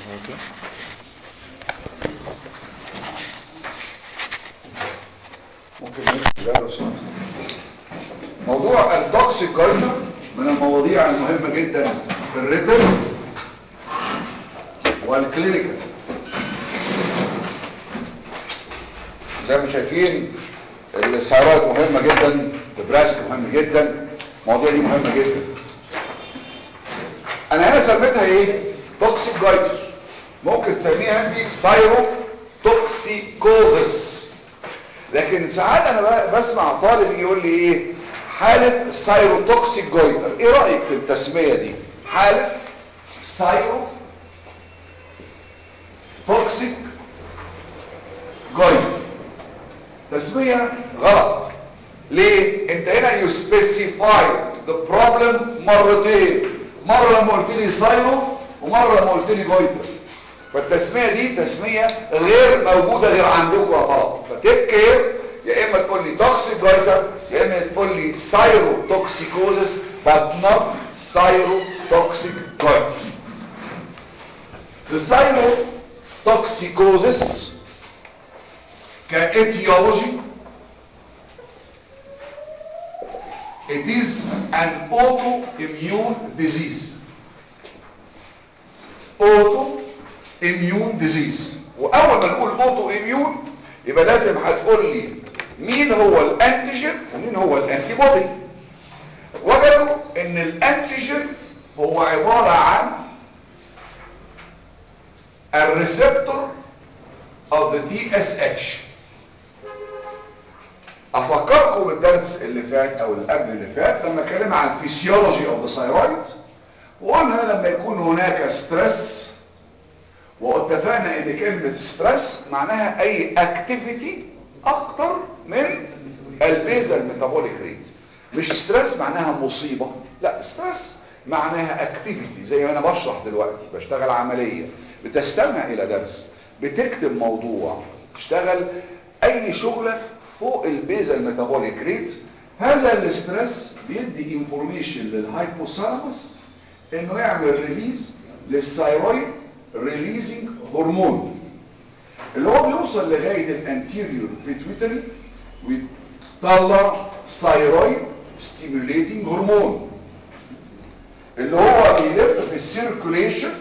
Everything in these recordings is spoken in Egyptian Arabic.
ممكن نمشي لو سمحت. موضوع التوكسيك جايدر من المواضيع المهمة جدا في الريتم والكلينيكال زي ما شايفين السعرات مهمة جدا البراسك مهم جدا المواضيع دي مهمة جدا انا هنا سميتها ايه توكسيك جايدر ممكن تسميها انت سايرو توكسيكوزس لكن ساعات انا ب- بسمع طالب يجي يقول لي ايه حالة سايروتوكسيك جويتر ايه رأيك في التسمية دي حالة سايرو توكسيك جويتر تسمية غلط ليه انت هنا you specify the problem مرتين مرة لما قلت لي سايرو ومرة لما قلت لي جويتر فالتسمية دي تسمية غير موجودة غير عندكم يا طلبة فتبكر يا اما تقول لي توكسيك جايتر يا اما تقول لي سايرو توكسيكوزس but not سايرو توكسيك جايتر السايرو توكسيكوزس كايتيولوجي it is an autoimmune disease autoimmune disease واول ما نقول autoimmune يبقى لازم هتقول لي مين هو الانتيجين ومين هو الانتي بودي وجدوا ان الانتيجين هو عبارة عن الريسبتور of the TSH افكركم بالدرس اللي فات او اللي قبل اللي فات لما اتكلمنا عن فيسيولوجي اوف ذا ثايرويد وقلنا لما يكون هناك ستريس واتفقنا ان كلمة ستريس معناها اي اكتيفيتي اكتر من البيزل ميتابوليك ريت مش ستريس معناها مصيبة لا ستريس معناها اكتيفيتي زي ما انا بشرح دلوقتي بشتغل عملية بتستمع الى درس بتكتب موضوع تشتغل اي شغلة فوق البيزل ميتابوليك ريت هذا الاسترس بيدي انفورميشن للهايبوثالاموس انه يعمل ريليز للثايرويد ريليزنج هرمون اللي هو بيوصل لغايه الانتيريور بيتويتري ويطلع ثايرويد ستيموليتنج هرمون اللي هو بيلف في السيركوليشن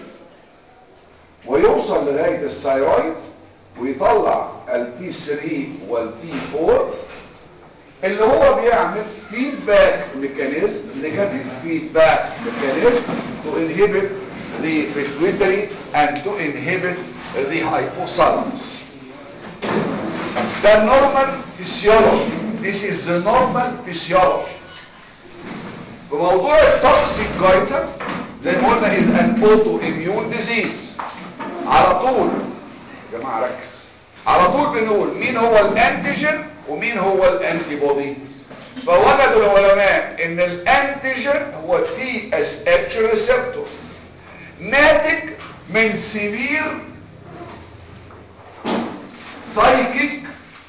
ويوصل لغايه الثايرويد ويطلع التي 3 والتي 4 اللي هو بيعمل فيدباك ميكانيزم نيجاتيف فيدباك ميكانيزم to inhibit the pituitary and to inhibit the hypothalamus. The normal physiology. This is the normal physiology. بموضوع التوكسيك جايتر زي ما قلنا is an autoimmune disease. على طول يا جماعه ركز على طول بنقول مين هو الانتيجين ومين هو الانتي بودي فوجدوا العلماء ان الانتيجين هو تي اس اتش ريسبتور ناتج من سيفير سايكيك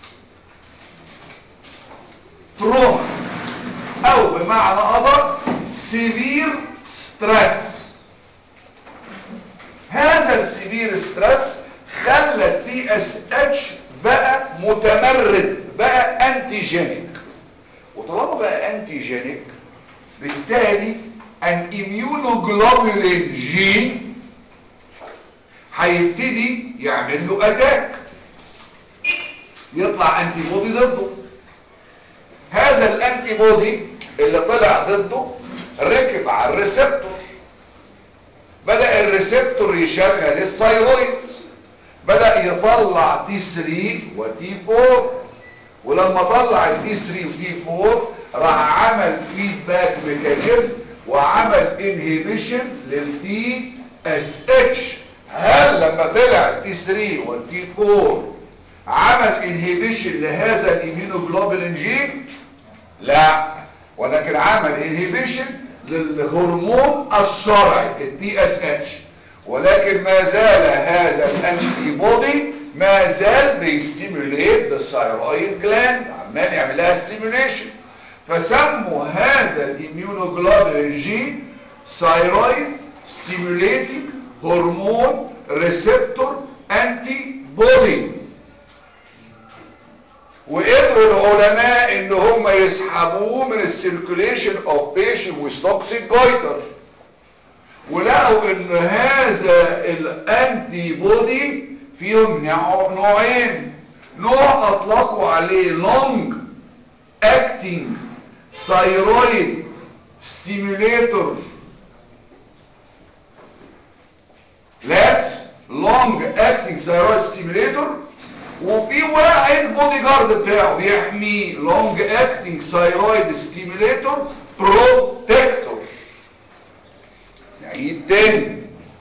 تروما او بمعنى اخر سيفير ستريس هذا السيفير ستريس خلى التي اس اتش بقى متمرد بقى انتيجينيك وطالما بقى انتيجينيك بالتالي ان اميونوجلوبولين جين هيبتدي يعمل له اتاك يطلع انتي بودي ضده هذا الانتي بودي اللي طلع ضده ركب على الريسبتور بدأ الريسبتور يشغل الثايرويد بدأ يطلع تي 3 وتي 4 ولما طلع التي 3 وتي 4 راح عمل فيدباك ميكانيزم وعمل انهيبيشن للتي اس اتش هل لما طلع التي 3 والتي 4 عمل انهيبيشن لهذا الاميونوجلوبولين جين لا ولكن عمل انهيبيشن للهرمون الشرعي التي اس اتش ولكن ما زال هذا الانتي بودي ما زال بيستيموليت الثايرويد جلاند عمال يعمل لها ستيموليشن فسموا هذا الاميونوجلوبولين جين ثايرويد ستيموليتنج هرمون ريسبتور انتي بودي وقدروا العلماء ان هم يسحبوه من السيركوليشن اوف بيشن وستوكسيك جويتر ولقوا ان هذا الانتي بودي فيهم نوعين نوع اطلقوا عليه لونج اكتنج ثايرويد ستيميوليتور لاتس لونج اكتنج ثايرويد ستيميوليتور وفي واحد بودي جارد بتاعه بيحميه لونج اكتنج ثايرويد ستيميوليتور بروتكتور نعيد تاني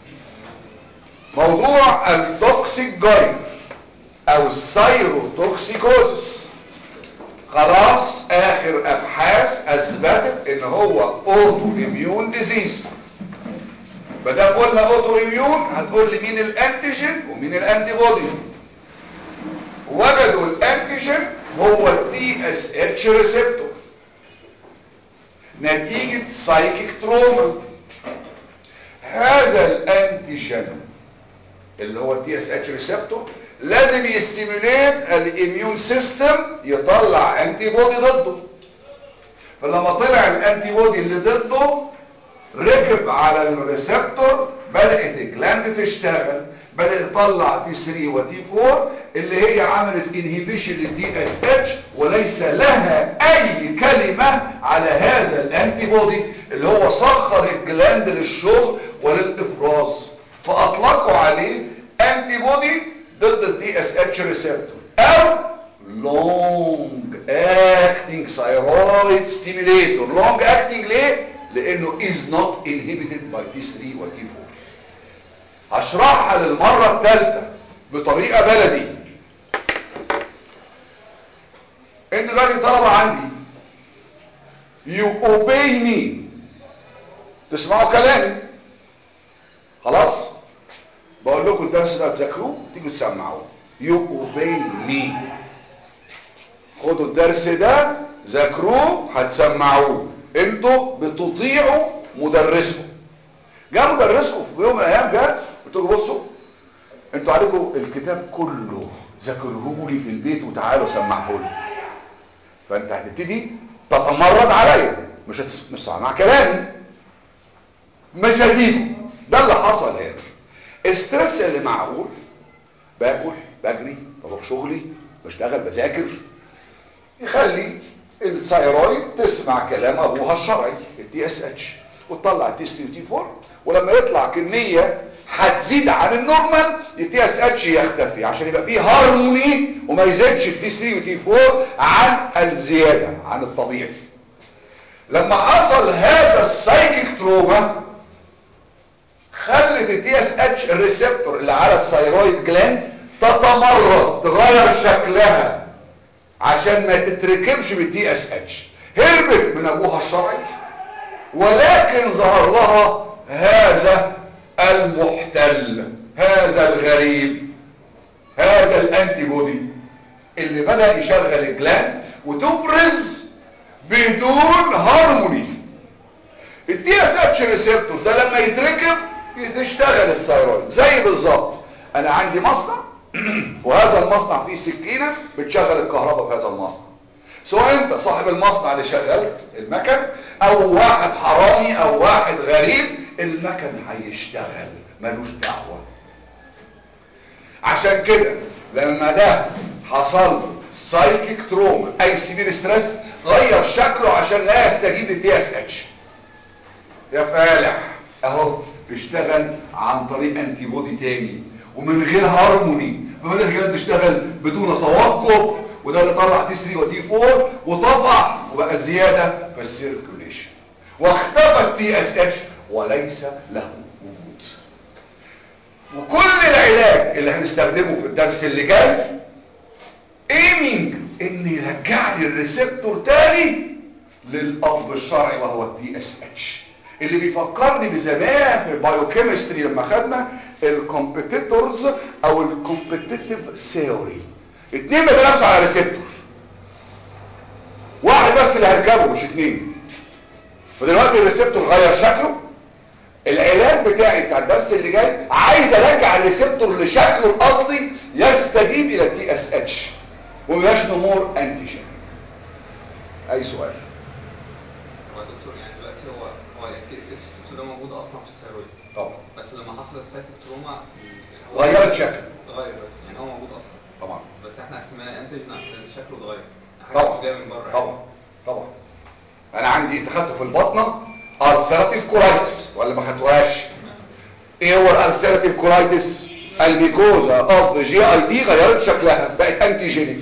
موضوع التوكسيك جايد او السايروتوكسيكوزس خلاص اخر ابحاث اثبتت ان هو اوتو اميون ديزيز بدل قلنا اوتو اميون هتقول لي مين الانتيجين ومين الانتي بودي وجدوا الانتيجين هو التي اس اتش ريسبتور نتيجة سايكيك تروما هذا الانتيجين اللي هو التي اس اتش ريسبتور لازم يستيموليت الاميون سيستم يطلع انتي بودي ضده فلما طلع الانتي بودي اللي ضده ركب على الريسبتور بدات الجلاند تشتغل بدات تطلع تي 3 وتي 4 اللي هي عملت انهبيشن للدي اس اتش وليس لها اي كلمه على هذا الانتي بودي اللي هو سخر الجلاند للشغل وللافراز فاطلقوا عليه انتي بودي ضد الدي اس اتش ريسبتور او لونج اكتنج ثايرويد ستيميليتور لونج اكتنج ليه لانه is not inhibited by T3 و T4 هشرحها للمرة الثالثة بطريقة بلدي انت دلوقتي طلبة عندي you obey me تسمعوا كلامي خلاص بقول لكم الدرس ده تذاكروه تيجوا تسمعوه you obey me خدوا الدرس ده ذاكروه هتسمعوه انتوا بتطيعوا مدرسكم جاء مدرسكم في يوم من الايام جاء قلت له بصوا انتوا عليكم الكتاب كله ذاكروه لي في البيت وتعالوا سمعوه لي فانت هتبتدي تتمرد عليا مش هتسمع كلامي مش هتيجوا ده اللي حصل هنا الستريس اللي معقول باكل بجري بروح شغلي بشتغل بذاكر يخلي الثايرويد تسمع كلام ابوها الشرعي التي اس اتش وتطلع التي 3 وتي 4 ولما يطلع كميه هتزيد عن النورمال التي اس اتش يختفي عشان يبقى فيه هارموني وما يزيدش التي 3 وتي 4 عن الزياده عن الطبيعي لما حصل هذا السايكيك تروما خلت التي اس اتش الريسبتور اللي على الثايرويد جلاند تتمرد تغير شكلها عشان ما تتركبش بالدي اس اتش هربت من ابوها الشرعي ولكن ظهر لها هذا المحتل هذا الغريب هذا الانتي بودي اللي بدأ يشغل الجلاند وتفرز بدون هارموني الدي اس اتش ريسبتور ده لما يتركب تشتغل الثايرويد زي بالظبط انا عندي مصنع وهذا المصنع فيه سكينة بتشغل الكهرباء في هذا المصنع سواء انت صاحب المصنع اللي شغلت المكن او واحد حرامي او واحد غريب المكن هيشتغل ملوش دعوة عشان كده لما ده حصل سايكيك تروما اي سيفير ستريس غير شكله عشان لا يستجيب للتي اس اتش يا فالح اهو بيشتغل عن طريق انتي بودي تاني ومن غير هارموني فبدأ الجلد تشتغل بدون توقف وده اللي طلع تي 3 وتي 4 وطبع وبقى زيادة في السيركوليشن واختفى التي اس اتش وليس له وجود وكل العلاج اللي هنستخدمه في الدرس اللي جاي ايمينج ان يرجع لي الريسبتور تاني للاب الشرعي وهو التي اس اتش اللي بيفكرني بزمان في البايوكيمستري لما خدنا الكومبيتيتورز او الكومبيتيتيف ثيوري اتنين بيتنافسوا على ريسبتور واحد بس اللي هيركبه مش اتنين فدلوقتي الريسبتور غير شكله العلاج بتاعي بتاع الدرس اللي جاي عايز ارجع الريسبتور لشكله الاصلي يستجيب الى تي اس اتش ومبقاش نمور انتيجين اي سؤال هو يا دكتور يعني دلوقتي هو هو ال تي اس اتش ده موجود اصلا في الثيرويد طبعا بس لما حصل السايكل تروما هو غيرت شكله اتغير بس يعني هو موجود اصلا طبعا بس احنا قسمناه انتيجن عشان شكله اتغير حاجه طبعا مش جايه من بره يعني. طبعا طبعا انا عندي انت خدته في البطنه ارسلاتيف كولايتس ولا ما خدتوهاش ايه هو الارسلاتيف كولايتس الميكوزا اوف جي اي دي غيرت شكلها بقت انتيجينيك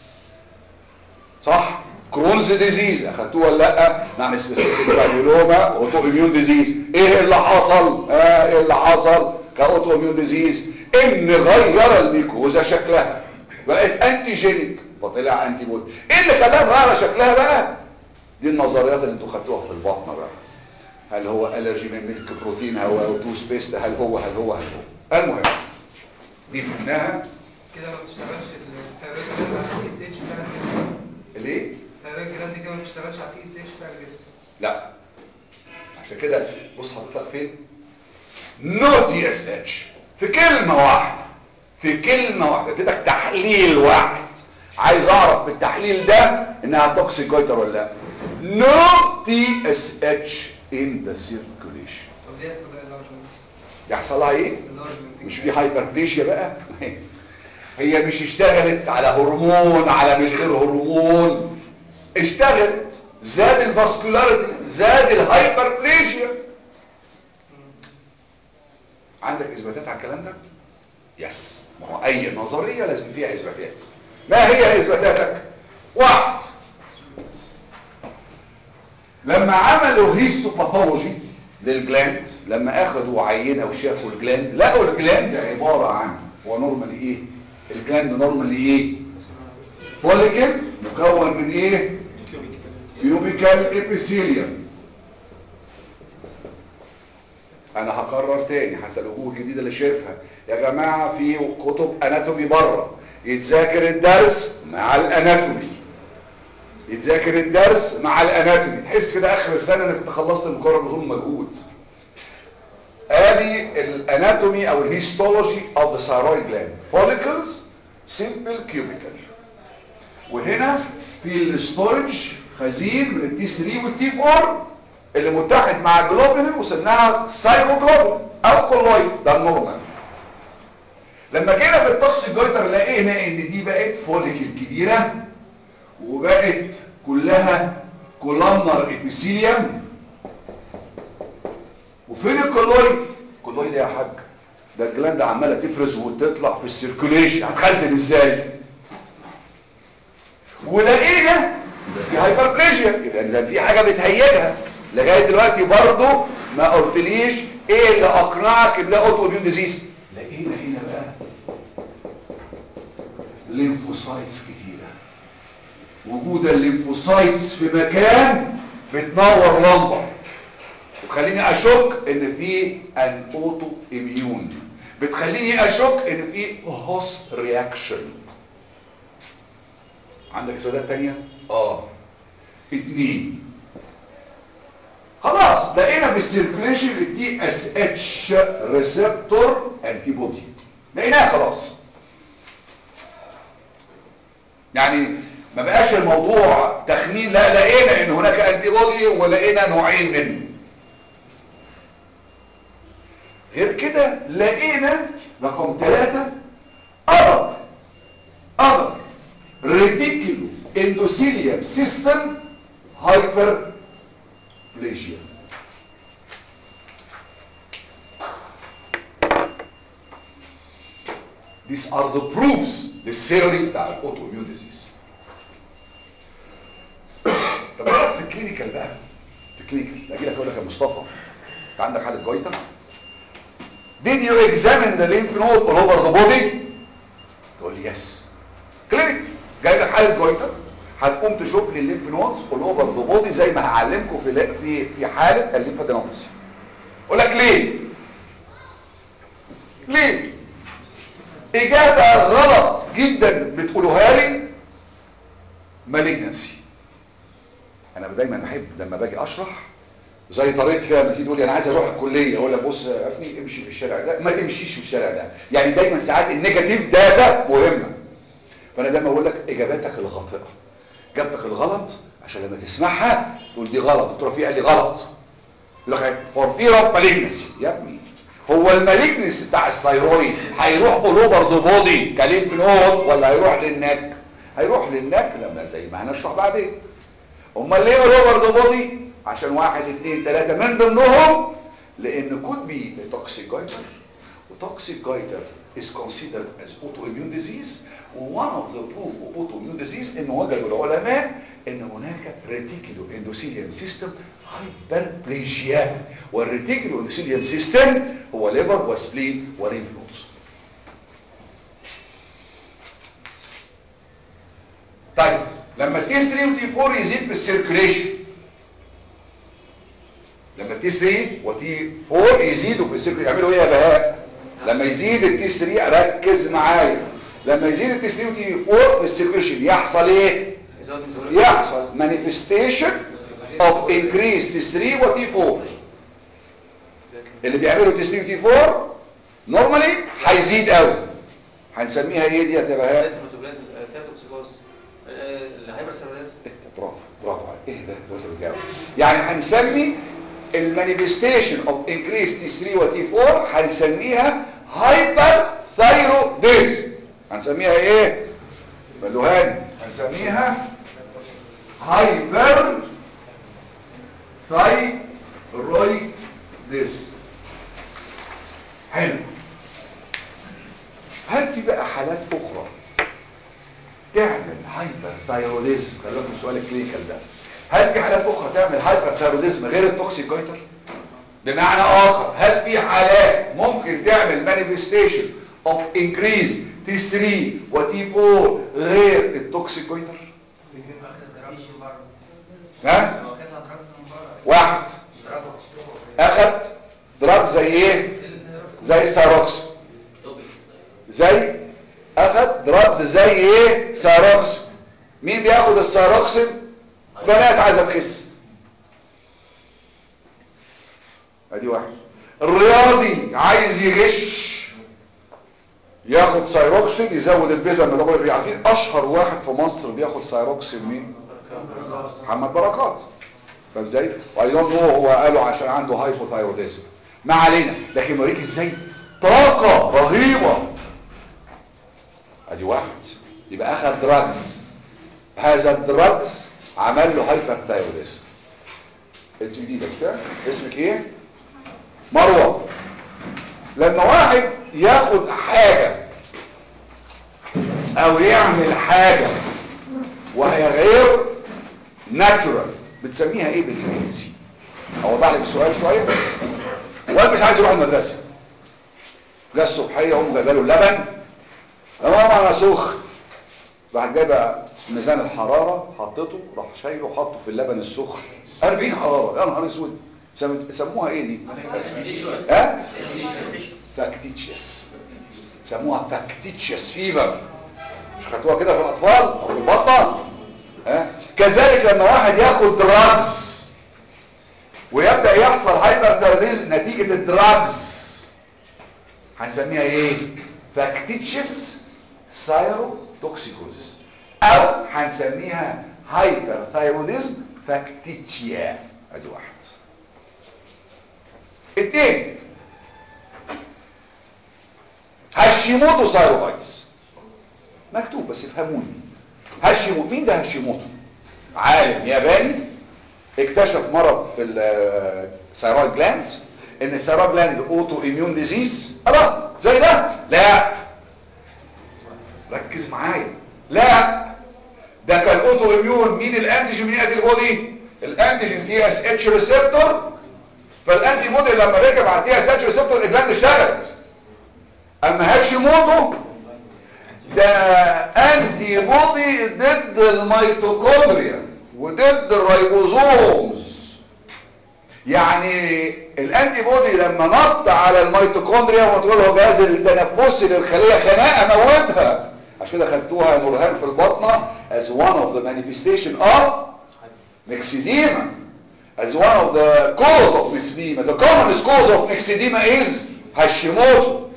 صح كرونز ديزيز اخدتوه ولا لا نعم سبيسيفيك مايلوما اوتو اميون ديزيز ايه اللي حصل اه ايه اللي حصل كاوتو اميون ديزيز ان غير الميكوزا شكلها بقت انتيجينيك فطلع انتي بودي ايه اللي خلاها تغير شكلها بقى دي النظريات اللي انتوا خدتوها في البطنه بقى هل هو الرجي من ميلك بروتين هو او تو سبيست هل هو هل هو هل هو المهم دي فهمناها كده ما بتشتغلش الثيرويد جلاند على التي اس اتش بتاع الجسم ليه الثيرويد جلاند كده ما بتشتغلش على التي اس اتش بتاع الجسم لا عشان كده بص حضرتك فين نو دي اس اتش في كلمه واحده في كلمه واحده اديتك تحليل واحد عايز اعرف بالتحليل ده انها توكسيك جويتر ولا لا نو دي اس اتش ان ذا سيركوليشن طب دي يحصل ايه اللارجمنت يحصل لها ايه اللارجمنت مش في هايبربليشيا بقى هي مش اشتغلت على هرمون على مش غير هرمون اشتغلت زاد الفاسكولاريتي زاد الهايبربليشيا عندك اثباتات على الكلام ده يس ما هو اي نظريه لازم فيها اثباتات ما هي اثباتاتك واحد لما عملوا هيستوباثولوجي للجلاند لما اخذوا عينه وشافوا الجلاند لقوا الجلاند عباره عن هو نورمالي ايه الجلاند نورمالي ايه فوليكل مكون من ايه كيوبيكال ابيثيليوم انا هكرر تاني حتى الوجوه الجديده اللي شايفها يا جماعه في كتب اناتومي بره يتذاكر الدرس مع الاناتومي يتذاكر الدرس مع الاناتومي تحس كده اخر السنه انك انت خلصت المقرر بدون مجهود ادي الاناتومي او الهيستولوجي اوف ذا ثايرويد جلاند فوليكلز سيمبل كيوبيكال وهنا في الاستورج خزين من التي 3 والتي 4 اللي متحد مع الجلوبين وسمناها سايروجلوبين او كولويد ده النورمال لما جينا في التوكسيك جويتر لقينا ان دي بقت فوليكل كبيره وبقت كلها كولامنر ابيثيليوم وفين الكولويد الكولويد يا حاج ده الجلاند عماله تفرز وتطلع في السيركوليشن هتخزن ازاي ولقينا يبقى في هايبربليجيا يبقى اذا في حاجه بتهيجها لغايه دلوقتي برضه ما قلتليش ايه اللي اقنعك ان ده اوتو اميون ديزيز لقينا هنا بقى ليمفوسايتس كتيره وجود الليمفوسايتس في مكان بتنور لمبه بتخليني اشك ان في ان اوتو اميون بتخليني اشك ان في هوست رياكشن عندك اجابات تانية اه اتنين خلاص لقينا في السيركوليشن التي اس اتش ريسبتور انتي بودي لقيناها خلاص يعني ما بقاش الموضوع تخمين لا لقينا ان هناك انتي بودي ولقينا نوعين منه غير كده لقينا رقم ثلاثة أرض أرض ريتيكولو اندوثيليوم سيستم هايبر بليجيا These are the proofs للثيوري بتاع الاوتو اميون ديزيز طب ايه رأيك في الكلينيكال بقى في الكلينيكال اجي لك اقول لك يا مصطفى انت عندك حاله جويتر Did you examine the lymph node all over the body? تقول لي يس كلينيك جاي لك حاله جويتر هتقوم تشوف لي الليمف نودز all over the body زي ما هعلمكم في في في حاله الليمفادينوباثي اقول لك ليه ليه اجابه غلط جدا بتقولوها لي مالجنسي انا دايما بحب لما باجي اشرح زي طريقتي كده لما تيجي تقول لي انا عايز اروح الكليه اقول لك بص يا ابني امشي في الشارع ده ما تمشيش في الشارع ده يعني دايما ساعات النيجاتيف داتا مهمه فانا دايما اقول لك اجاباتك الخاطئه اجابتك الغلط عشان لما تسمعها تقول دي غلط دكتور في قال لي غلط يقول لك فور فير اوف مالجنسي يا ابني هو المالجنس بتاع الثايرويد هيروح اول اوفر ذا بودي كليمف نود ولا هيروح للنك هيروح للنك لما زي ما هنشرح بعدين امال ليه اول اوفر ذا بودي عشان واحد اثنين ثلاثه من ضمنهم لان كود بي توكسيك جايتر وتوكسيك جايتر is considered as autoimmune disease وone of the proof of autoimmune disease ان وجدوا العلماء ان هناك ريتيكولو اندوثيليوم سيستم هايبربليجيا والريتيكولو اندوثيليوم سيستم هو ليفر وسبلين وليمف نودز طيب لما التي 3 وتي 4 يزيد في السيركوليشن لما التي 3 وتي 4 يزيدوا في السيركوليشن يعملوا ايه يا بهاء لما يزيد التي 3 ركز معايا لما يزيد التي 3 وتي 4 في السيركوليشن يحصل ايه يحصل manifestation of increased T3 و T4 اللي بيعملوا T3 و T4 normally هيزيد قوي هنسميها ايه دي يا بهاء الهايبر سيرولات برافو برافو عليك ايه ده دكتور بتجاوب يعني هنسمي المانيفستيشن اوف انكريس تي 3 وتي 4 هنسميها هايبر ثايروديزم هنسميها ايه بلوهاني هنسميها هايبر ثايرويديزم حلو هل في بقى حالات اخرى تعمل هايبر ثايروديزم خلي بالكم السؤال الكلينيكال ده هل في حالات اخرى تعمل هايبر ثايروديزم غير التوكسيك جويتر بمعنى اخر هل في حالات ممكن تعمل مانيفستيشن اوف انكريز تي 3 وتي 4 غير التوكسيك جويتر ها واحد اخد دراج زي ايه زي الساروكس زي اخد دراجز زي ايه ساروكس مين بياخد الساروكسين بنات عايزه تخس ادي واحد الرياضي عايز يغش ياخد سايروكسين يزود البيزا الميتابوليك عارفين اشهر واحد في مصر بياخد سايروكسين مين محمد بركات فاهم ازاي واي دونت نو هو قالوا عشان عنده هايبوثايروديزم ما علينا لكن بوريك ازاي طاقه رهيبه ادي واحد يبقى اخذ دراجز هذا الدراجز عمل له هايبر ثايروديزم انت جديده كده اسمك ايه مروه لما واحد ياخد حاجه او يعمل حاجه وهي غير ناتشورال بتسميها ايه بالانجليزي اوضح لك السؤال شويه واد مش عايز يروح المدرسه جه الصبحيه ام جايبه له اللبن يا ماما انا سخن راح جايبه ميزان الحراره حطيته راح شايله حطه في اللبن السخن 40 حراره يا نهار اسود سم- سموها ايه دي ها فاكتيتشيس سموها فاكتيتشيس فيبر مش خدتوها كده في الاطفال او في البطه ها كذلك لما واحد ياخد دراجز ويبدا يحصل هايبرثايروديزم نتيجه الدراجز هنسميها ايه فاكتيتشيس سايروتوكسيكوزيس او هنسميها هايبرثايروديزم فاكتيتشيا ادي واحد اتنين هاشيموتو سايروبايتس مكتوب بس افهموني هاشيموتو مين ده هاشيموتو عالم ياباني اكتشف مرض في الثايرويد جلاند ان الثايرويد جلاند اوتو اميون ديزيز الله زي ده لا ركز معايا لا ده كان اوتو اميون مين الانتيجين مين ادي البودي الانتيجين تي اس اتش ريسبتور فالانتي بودي لما ركب على التي اس اتش ريسبتور الجلاند اشتغلت اما هاشيموتو ده انتي بودي ضد الميتوكوندريا وضد الريبوزومز يعني الانتي بودي لما نط على الميتوكوندريا وتقول له جهاز التنفسي للخليه خناقه موتها عشان كده خدتوها يا نورهان في البطنه as one of the manifestation of ميكسيديما as one of the cause of myxedema. The commonest cause of myxedema is Hashimoto.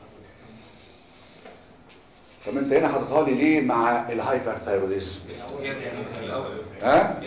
طب انت هنا حاططها لي ليه مع الهايبرثايروديزم؟ ها؟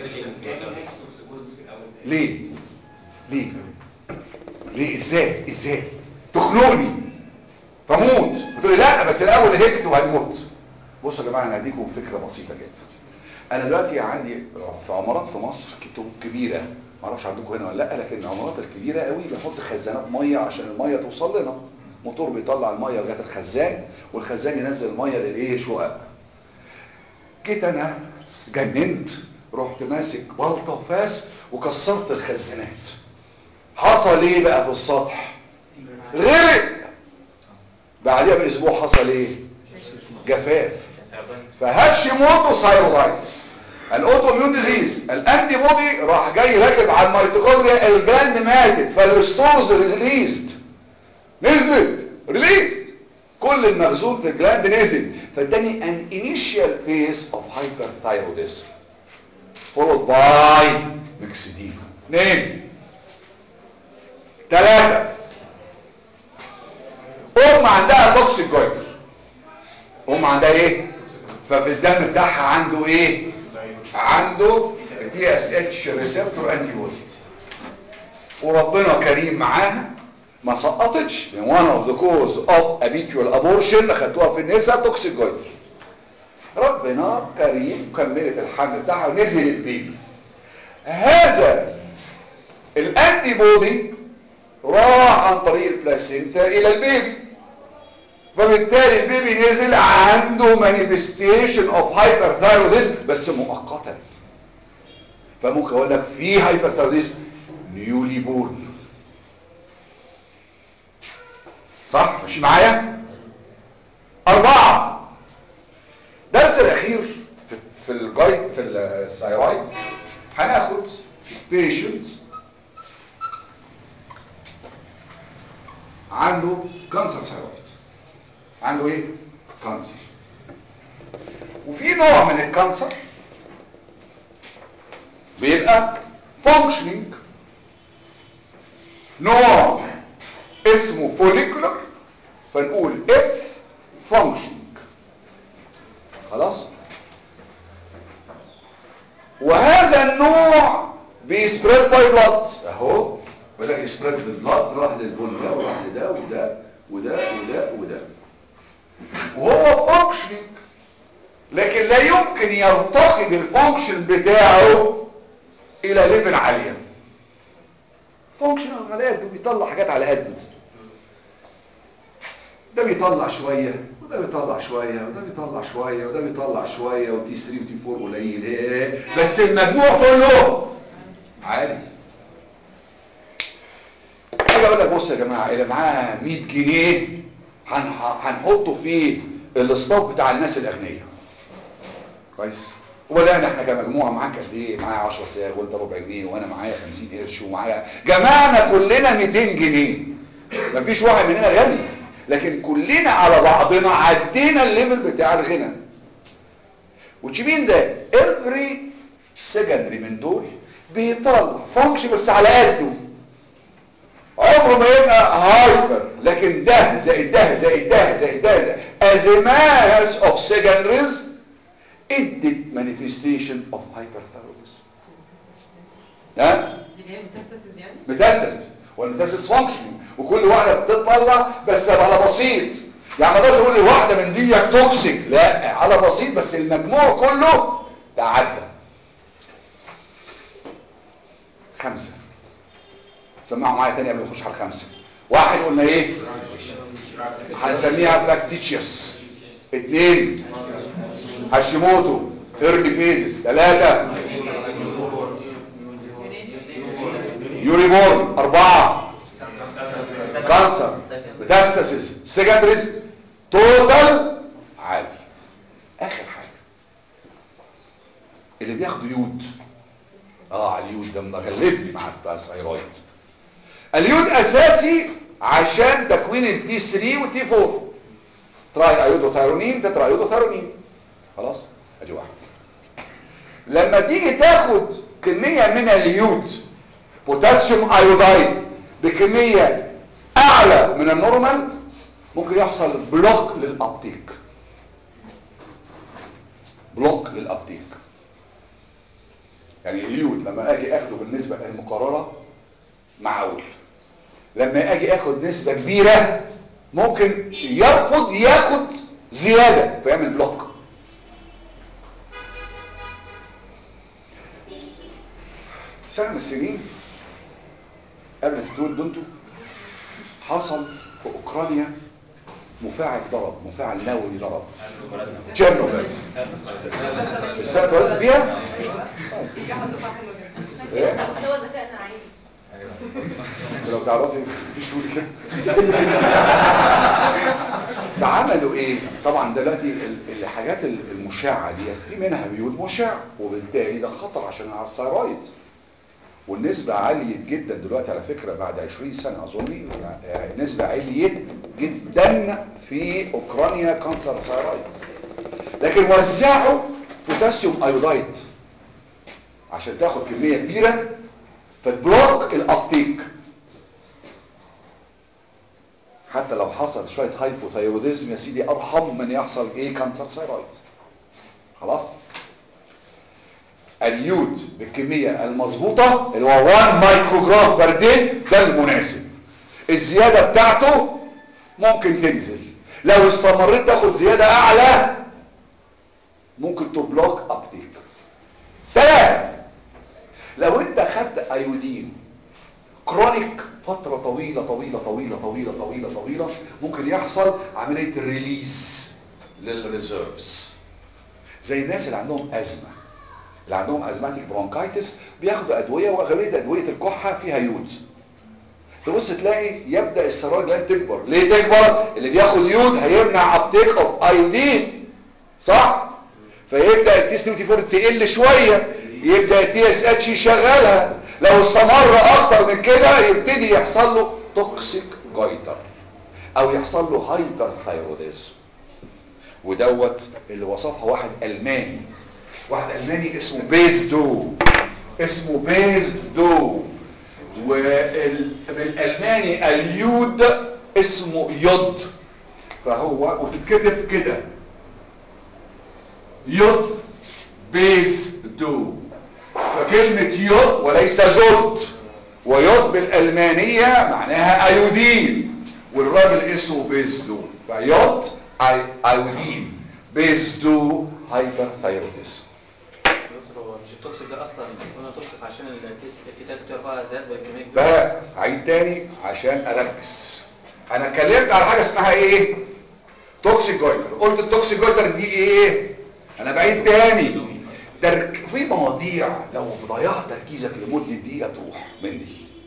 ليه؟ ليه؟ ليه ازاي؟ ازاي؟ تخنقني فموت بتقول لي لا بس الاول هكت وهنموت بصوا يا جماعه انا هديكم فكره بسيطه جدا انا دلوقتي عندي في عمارات في مصر كتب كبيره ما اعرفش عندكم هنا ولا لا لكن العمارات الكبيره قوي بيحط خزانات ميه عشان الميه توصل لنا موتور بيطلع الميه لغايه الخزان والخزان ينزل الميه للايه شقق جيت انا جننت رحت ماسك بلطه وفاس وكسرت الخزانات حصل ايه بقى في السطح غرق بعدها باسبوع حصل ايه جفاف فهش موتو سايرولايتس الاوتو اميون ديزيز الانتي بودي راح جاي راكب على الميتوكوندريا الجلاند ماتت فالستورز ريليزد نزلت ريليزد كل المخزون في الجلاند نزل فاداني ان انيشال فيس اوف هايبرثايروديزم followed باي ميكسيديما اثنين ثلاثة ام عندها توكسيك جويتر ام عندها ايه ففي الدم بتاعها عنده ايه عنده تي اس اتش ريسبتور انتي بودي وربنا كريم معاها ما سقطتش من one of the cause of habitual abortion اخدتوها في النساء توكسيك جويتر ربنا كريم كملت الحمل بتاعها ونزل البيبي هذا الانتي بودي راح عن طريق البلاسينتا الى البيبي فبالتالي البيبي نزل عنده مانيفستيشن اوف هايبرثايروديزم بس مؤقتا فممكن اقول لك في هايبرثايروديزم نيولي بورن صح ماشي معايا اربعة درس الاخير في في الجايد في الثايرويد هناخد بيشنت عنده كانسر ثايرويد عنده ايه كانسر وفي نوع من الكانسر بيبقى functioning نوع اسمه follicular فنقول F functioning خلاص وهذا النوع بيسبريد باي بلاد اهو بدأ يسبريد بالبلاد راح للبول ده وراح لده وده وده وده وده وهو فانكشنينج لكن لا يمكن يرتقي بالفانكشن بتاعه الى ليفل عاليه فانكشن على قده بيطلع حاجات على قده ده بيطلع شويه وده بيطلع شويه وده بيطلع شويه وده بيطلع شويه وتي 3 وتي 4 قليل ايه بس المجموع كله عالي اجي اقول لك بص يا جماعه اللي معاه 100 جنيه هنحطه في الاستاف بتاع الناس الاغنياء كويس ولا احنا كمجموعه معاك قد ايه معايا 10 ساغ وانت ربع جنيه وانا معايا 50 قرش ومعايا جمعنا كلنا 200 جنيه مفيش واحد مننا غني لكن كلنا على بعضنا عدينا الليفل بتاع الغنى وتشيبين ده every secondary من دول بيطلع فانكشن بس على قده عمره ما يبقى هايبر لكن ده زائد ده زائد ده زائد ده زائد as a mass of secondaries ادت manifestation of hyperthyroidism ها دي اللي هي ميتاستاسيس يعني ميتاستاسيس والميتاستاسيس فانكشنينج وكل واحده بتطلع بس على بسيط يعني ما اقدرش اقول الواحده من دي توكسيك لا على بسيط بس المجموع كله تعدى خمسه سمعوا معايا تاني قبل ما نخش على الخمسه واحد قلنا ايه هنسميها فاكتيتشيوس اثنين هاشيموتو ايرلي فيزز ثلاثه يوريبورن أربعة كانسر ميتاستاسيس سيكندريز توتال عالي آخر حاجة اللي بياخدوا يود اه على اليود ده مغلبني مع الثايرويد اليود اساسي عشان تكوين التي 3 والتي 4 تراي ايودوثايرونين تترا ايودوثايرونين خلاص ادي واحد لما تيجي تاخد كمية من اليود بوتاسيوم ايودايد بكمية اعلى من النورمال ممكن يحصل بلوك للابتيك بلوك للابتيك يعني اليود لما اجي اخده بالنسبة المقررة معقول لما اجي اخد نسبة كبيرة ممكن يرفض ياخد زيادة فيعمل بلوك سنة من السنين قبل الدول دونتو حصل في اوكرانيا مفاعل ضرب مفاعل نووي ضرب تشيرنوبل السنة اتولدت فيها؟ ايه؟ مستوى ذكائنا عالي لو تعرفي مفيش تقولي كده فعملوا ايه طبعا دلوقتي ال- الحاجات المشعه دي في منها بيود مشع وبالتالي ده خطر عشان على الثيرويد والنسبة عليت جدا دلوقتي على فكرة بعد 20 سنة اظن يعني نسبة عليت جدا في اوكرانيا كانسر ثيرويد لكن وزعوا بوتاسيوم ايودايد عشان تاخد كمية كبيرة فتبلوك الابتيك حتى لو حصل شوية هايبوثايروديزم يا سيدي ارحم من يحصل ايه كانسر ثيرويد خلاص اليود بالكمية المظبوطة اللي هو 1 مايكروجرام بر دي ده المناسب الزيادة بتاعته ممكن تنزل لو استمريت تاخد زيادة اعلى ممكن تبلوك ابتيك ثلاثة لو انت خدت ايودين كرونيك فترة طويلة طويلة طويلة طويلة طويلة طويلة ممكن يحصل عملية الريليز للريزيرفز زي الناس اللي عندهم أزمة اللي عندهم أزماتيك برونكايتس بياخدوا أدوية وأغلبية أدوية الكحة فيها يود تبص تلاقي يبدأ السراج لان تكبر ليه تكبر اللي بياخد يود هيمنع ابتيك اوف ايودين صح فيبدأ التي اس 24 تقل شوية يبدأ التي اس اتش يشغلها لو استمر اكتر من كده يبتدي يحصل له توكسيك جايتر او يحصل له هايبر ثايروديزم ودوت اللي وصفها واحد الماني واحد الماني اسمه بيز دو اسمه بيز دو وبالالماني اليود اسمه يود فهو وتتكتب كده يود بيز دو فكلمة يود وليس جود ويود بالألمانية معناها أيودين والراجل اسمه بيزدو فيود أي أيودين بيزدو هايبر ثايرويدزم دكتور هو مش التوكسيك ده اصلا قلنا توكسيك عشان الكيس الكتاب بتاعه زاد بالكميه كبيره بقى عيد تاني عشان اركز انا اتكلمت على حاجه اسمها ايه توكسيك جويتر قلت التوكسيك جويتر دي ايه انا بعيد تاني در... في مواضيع لو ضيعت تركيزك لمده دقيقه تروح مني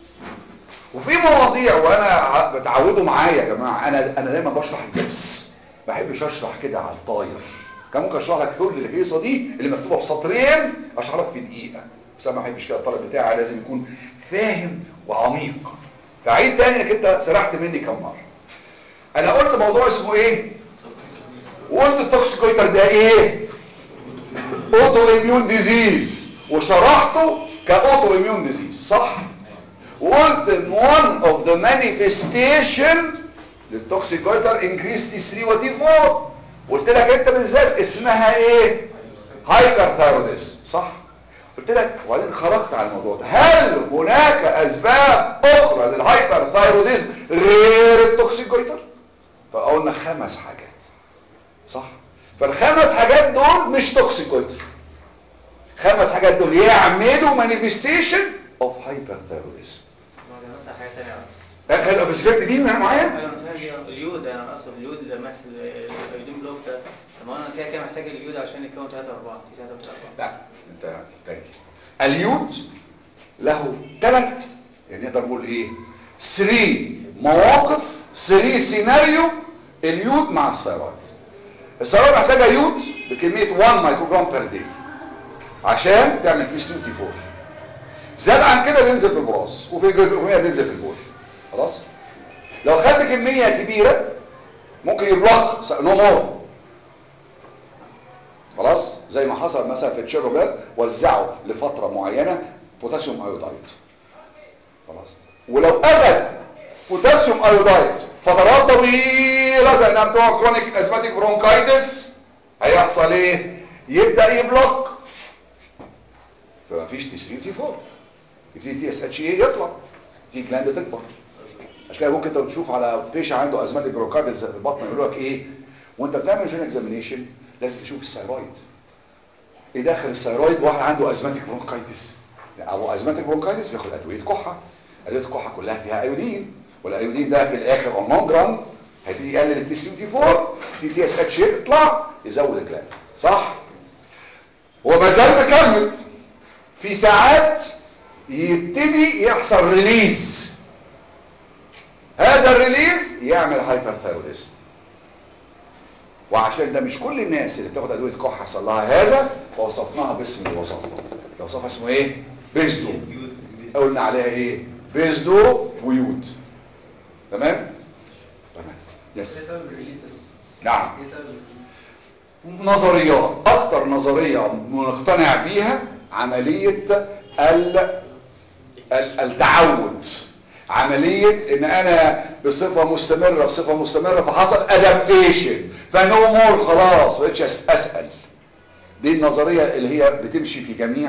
وفي مواضيع وانا ع- بتعودوا معايا يا جماعه انا انا دايما بشرح الدرس ما بحبش اشرح كده على الطاير كان ممكن اشرح لك كل الهيصه دي اللي مكتوبه في سطرين اشرح لك في دقيقه بس انا ما بحبش كده الطالب بتاعي لازم يكون فاهم وعميق فعيد تاني انك انت سرحت مني كم مره انا قلت موضوع اسمه ايه وقلت التوكسيكويتر ده ايه اوتو اميون ديزيز وشرحته كاوتو اميون ديزيز صح وقلت ان one of the manifestation للتوكسيك جويتر increase T3 و T4 قلت لك انت بالذات اسمها ايه هايبر ثايروديزم صح قلت لك وبعدين خرجت على الموضوع ده هل هناك اسباب اخرى للهايبر ثايروديزم غير التوكسيك جويتر فقلنا خمس حاجات صح فالخمس حاجات دول مش توكسيك جويتر خمس حاجات دول يعملوا مانيفستيشن اوف هايبر ثايروديزم ده مثلا حاجه ثانيه كان الابسبكت دي معايا ايوه انا فاهم اليود انا اقصد اليود لما يحصل الايودين بلوك ده طب ما انا كده كده محتاج اليود عشان يكون 3 4 3 4 لا انت تاني اليود له ثلاث يعني نقدر نقول ايه 3 مواقف 3 سيناريو اليود مع الثيرويد الثيرويد محتاجه يود بكميه 1 مايكروجرام بير دي عشان تعمل تي 2 تي 4 زاد عن كده بينزل في البراز وفي الجلوكوميه بينزل في البول خلاص لو خدت كميه كبيره ممكن يبلوك نو مور خلاص زي ما حصل مثلا في تشيرنوبيل وزعوا لفتره معينه بوتاسيوم ايودايد خلاص ولو اخذ بوتاسيوم ايودايد فترات طويله زي انها بتوع كرونيك ازماتيك برونكايتس هيحصل ايه يبدا يبلوك فمفيش تي 3 تي 4 يبتدي تي اس اتش اي يطلع تي جلاند تكبر عشان كده ممكن انت بتشوف على بيش عنده ازماتيك برونكايتس في البطن يقول لك ايه وانت بتعمل جين اكزامينيشن لازم تشوف الثايرويد ايه داخل الثايرويد واحد عنده ازماتيك برونكايتس او ازماتيك برونكايتس بياخد ادويه كحه ادويه الكحه كلها فيها ايودين والايودين ده في الاخر اون لونج ران هيبتدي يقلل التي 3 تي 4 تي تي اس اتش يطلع يزود الجلاند صح وما زال مكمل في ساعات يبتدي يحصل ريليز هذا الريليز يعمل هايبرثايروديزم وعشان ده مش كل الناس اللي بتاخد ادويه كحه حصل لها هذا فوصفناها باسم الوصفه وصفها اسمه ايه بيزدو قلنا عليها ايه بيزدو ويود تمام تمام يس ايه سبب الريليس نعم ايه سبب الريليس نظريات اكتر نظريه مقتنع بيها عمليه ال ال- التعود عمليه ان انا بصفه مستمره بصفه مستمره فحصل ادابتيشن فنو مور خلاص ما بقتش أس- اسال دي النظريه اللي هي بتمشي في جميع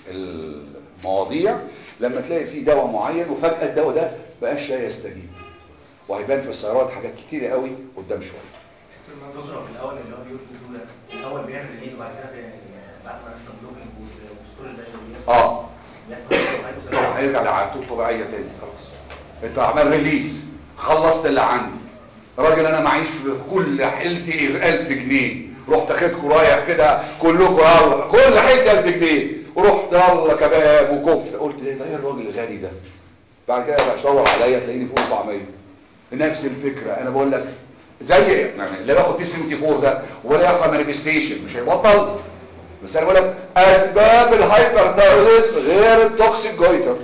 المواضيع لما تلاقي في دواء معين وفجاه الدواء ده بقاش لا يستجيب وهيبان في السيارات حاجات كتيره قوي قدام شويه دكتور في الاول اللي هو بيقول بسهوله الاول بيعمل ريليز وبعد كده بي- بعد ما يحصل بلوكينج والستوري ده اللي اه بيحصل طبعا هيرجع لعادته الطبيعيه تاني خلاص انت عمال ريليز خلصت اللي عندي راجل انا معيش في كل حيلتي 1000 جنيه رحت اخدكم رايح كده كلكم يلا كل حته 1000 جنيه ورحت يلا كباب وكفته قلت ايه ده ايه الراجل الغالي ده بعد كده هتدور عليا تلاقيني فوق 400 نفس الفكره انا بقول لك زي يعني اللي باخد تي 74 ده ولا يحصل مانيفستيشن مش هيبطل بس انا بقول لك اسباب الهايبرثايرويدزم غير التوكسيك جويتر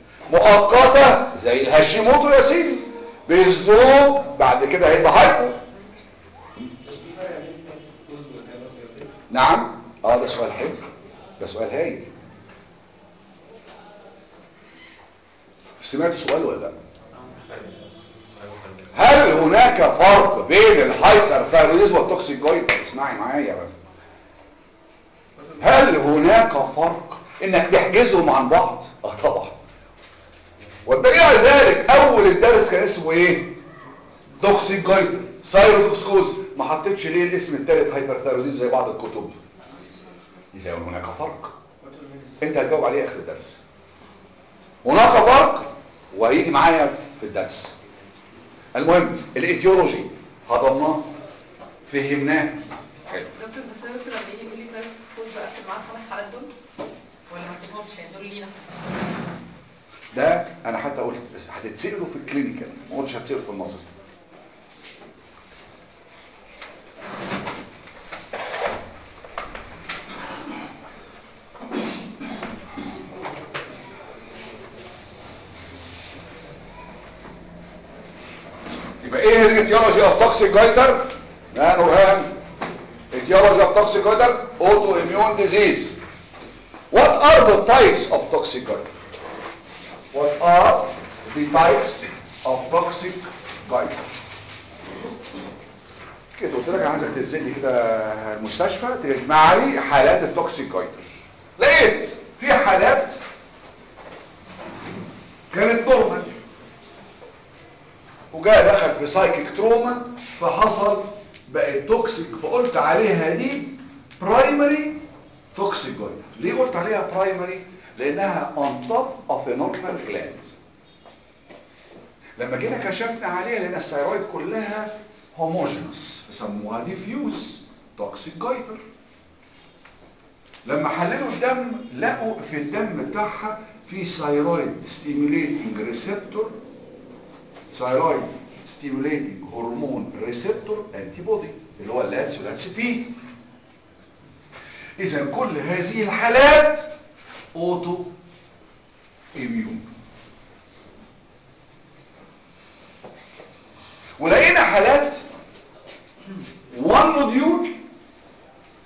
مؤقته زي الهاشيموتو يا سيدي بيزدوب بعد كده هيبقى هايبو نعم اه ده سؤال حلو ده سؤال هايل سمعت سؤال ولا لا هل هناك فرق بين الهايبرثايرويدزم والتوكسيك جويتر اسمعي معايا بقى هل هناك فرق انك تحجزهم عن بعض اه طبعا والدليل على ذلك اول الدرس كان اسمه ايه توكسيك جايدر سايروتوكسكوز ما حطيتش ليه الاسم الثالث هايبرثايروديزم زي بعض الكتب اذا هناك فرق انت هتجاوب عليه اخر الدرس هناك فرق وهيجي معايا في الدرس المهم الايتيولوجي هضمناه فهمناه حلو دكتور بس انا دكتور لما يجي يقول لي سايت سكوز بقى في معاه الخمس حالات دول ولا ما تجيبهمش يعني دول لينا ده انا حتى قلت هتتسألوا في الكلينيكال ما قلتش هتسألوا في النظري يبقى ايه الايتيولوجي اوف توكسيك جايتر يا نورهان ايتيولوجي اوف توكسيك جايتر اوتو اميون ديزيز what are the types of toxic goiter what are the types of toxic goiter كده قلت لك انا عايزك تنزل لي كده المستشفى تجمع لي حالات التوكسيك جايتر لقيت في حالات كانت نورمال وجاء دخل في سايكيك تروما فحصل بقت توكسيك فقلت عليها دي برايمري توكسيك جويتر ليه قلت عليها برايمري لانها on top of a normal gland لما جينا كشفنا عليها لان الثيرويد كلها هوموجينوس سموها ديفيوز توكسيك جويتر لما حللوا الدم لقوا في الدم بتاعها في ثيرويد ستيميوليتنج ريسبتور ثيرويد ستيميوليتنج هرمون ريسبتور انتي بودي اللي هو اللاتس واللاتس بي اذا كل هذه الحالات اوتو اميون ولقينا حالات وان نوديول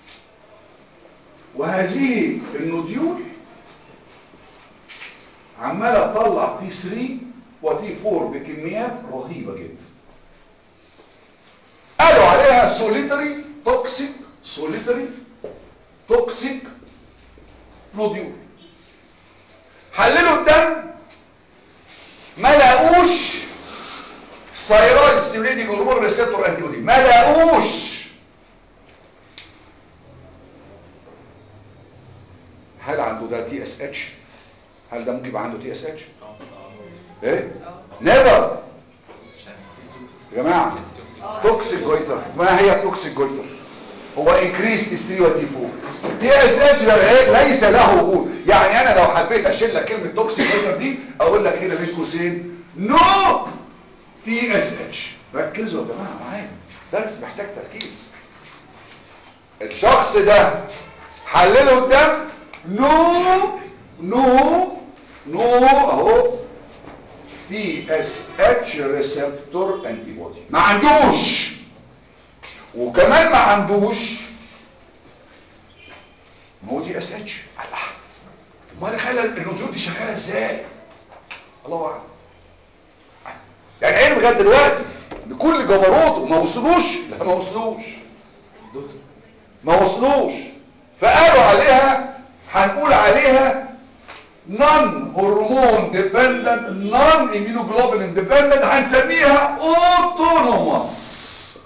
وهذه النوديول عمال عماله تطلع تي 3 وتي 4 بكميات رهيبه جدا قالوا عليها سوليتري توكسيك سوليتري توكسيك نوديول حللوا الدم ما لاقوش ثايرويد ستيميليتنج هرمون ريسبتور انتي بودي ما لاقوش هل عنده ده تي اس اتش هل ده ممكن يبقى عنده تي اس اتش ايه نيفر يا جماعه توكسيك جويتر ما هي توكسيك جويتر هو انكريس تي 3 وتي 4 تي اس اتش ده إيه؟ ليس له وجود يعني انا لو حبيت اشيل لك كلمه توكسيك جويتر دي اقول لك هنا بين قوسين نو تي اس اتش ركزوا يا جماعه معايا درس محتاج تركيز الشخص ده حلله الدم نو نو نو اهو تي اس اتش ريسبتور انتي بودي ما عندوش وكمان ما عندوش مو تي اس اتش الله امال خلى النوديول دي شغاله ازاي الله اعلم يعني علم لغايه دلوقتي بكل جبروته ما وصلوش لا ما وصلوش ما وصلوش فقالوا عليها هنقول عليها نون هرمون ديبندنت نون immunoglobulin ديبندنت هنسميها اوتونوموس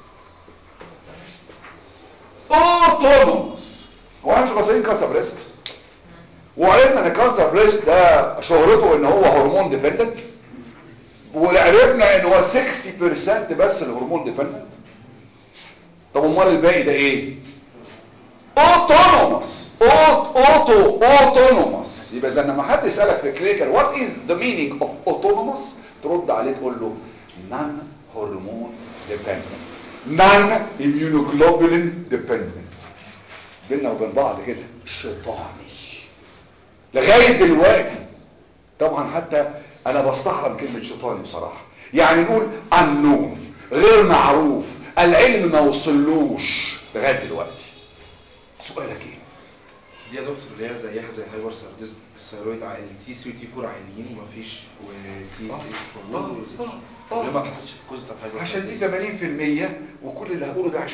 اوتونوموس هو احنا مش غاصين كانسر بريست وعرفنا ان كانسر بريست ده شهرته ان هو هرمون ديبندنت وعرفنا ان هو 60% بس الهرمون ديبندنت طب امال الباقي ده ايه اوتونوموس اوتو اوتونوموس يبقى اذا لما حد يسالك في كلينيكال وات از ذا مينينج اوف اوتونوموس ترد عليه تقول له نون هرمون ديبندنت نون immunoglobulin ديبندنت بيننا وبين بعض كده شيطاني لغايه دلوقتي طبعا حتى انا بستحرم كلمه شيطاني بصراحه يعني نقول unknown غير معروف العلم ما وصلوش لغايه دلوقتي سؤالك ايه دي يا دكتور اللي هي زيها زي هايبر ثيروديزم الثيرويد عائل تي 3 تي 4 عائلين ومفيش وتي آه. 6 آه. موجود آه. ليه ما اتحطتش في الجزء بتاع الهايبر عشان دي 80% وكل اللي هقوله ده 20%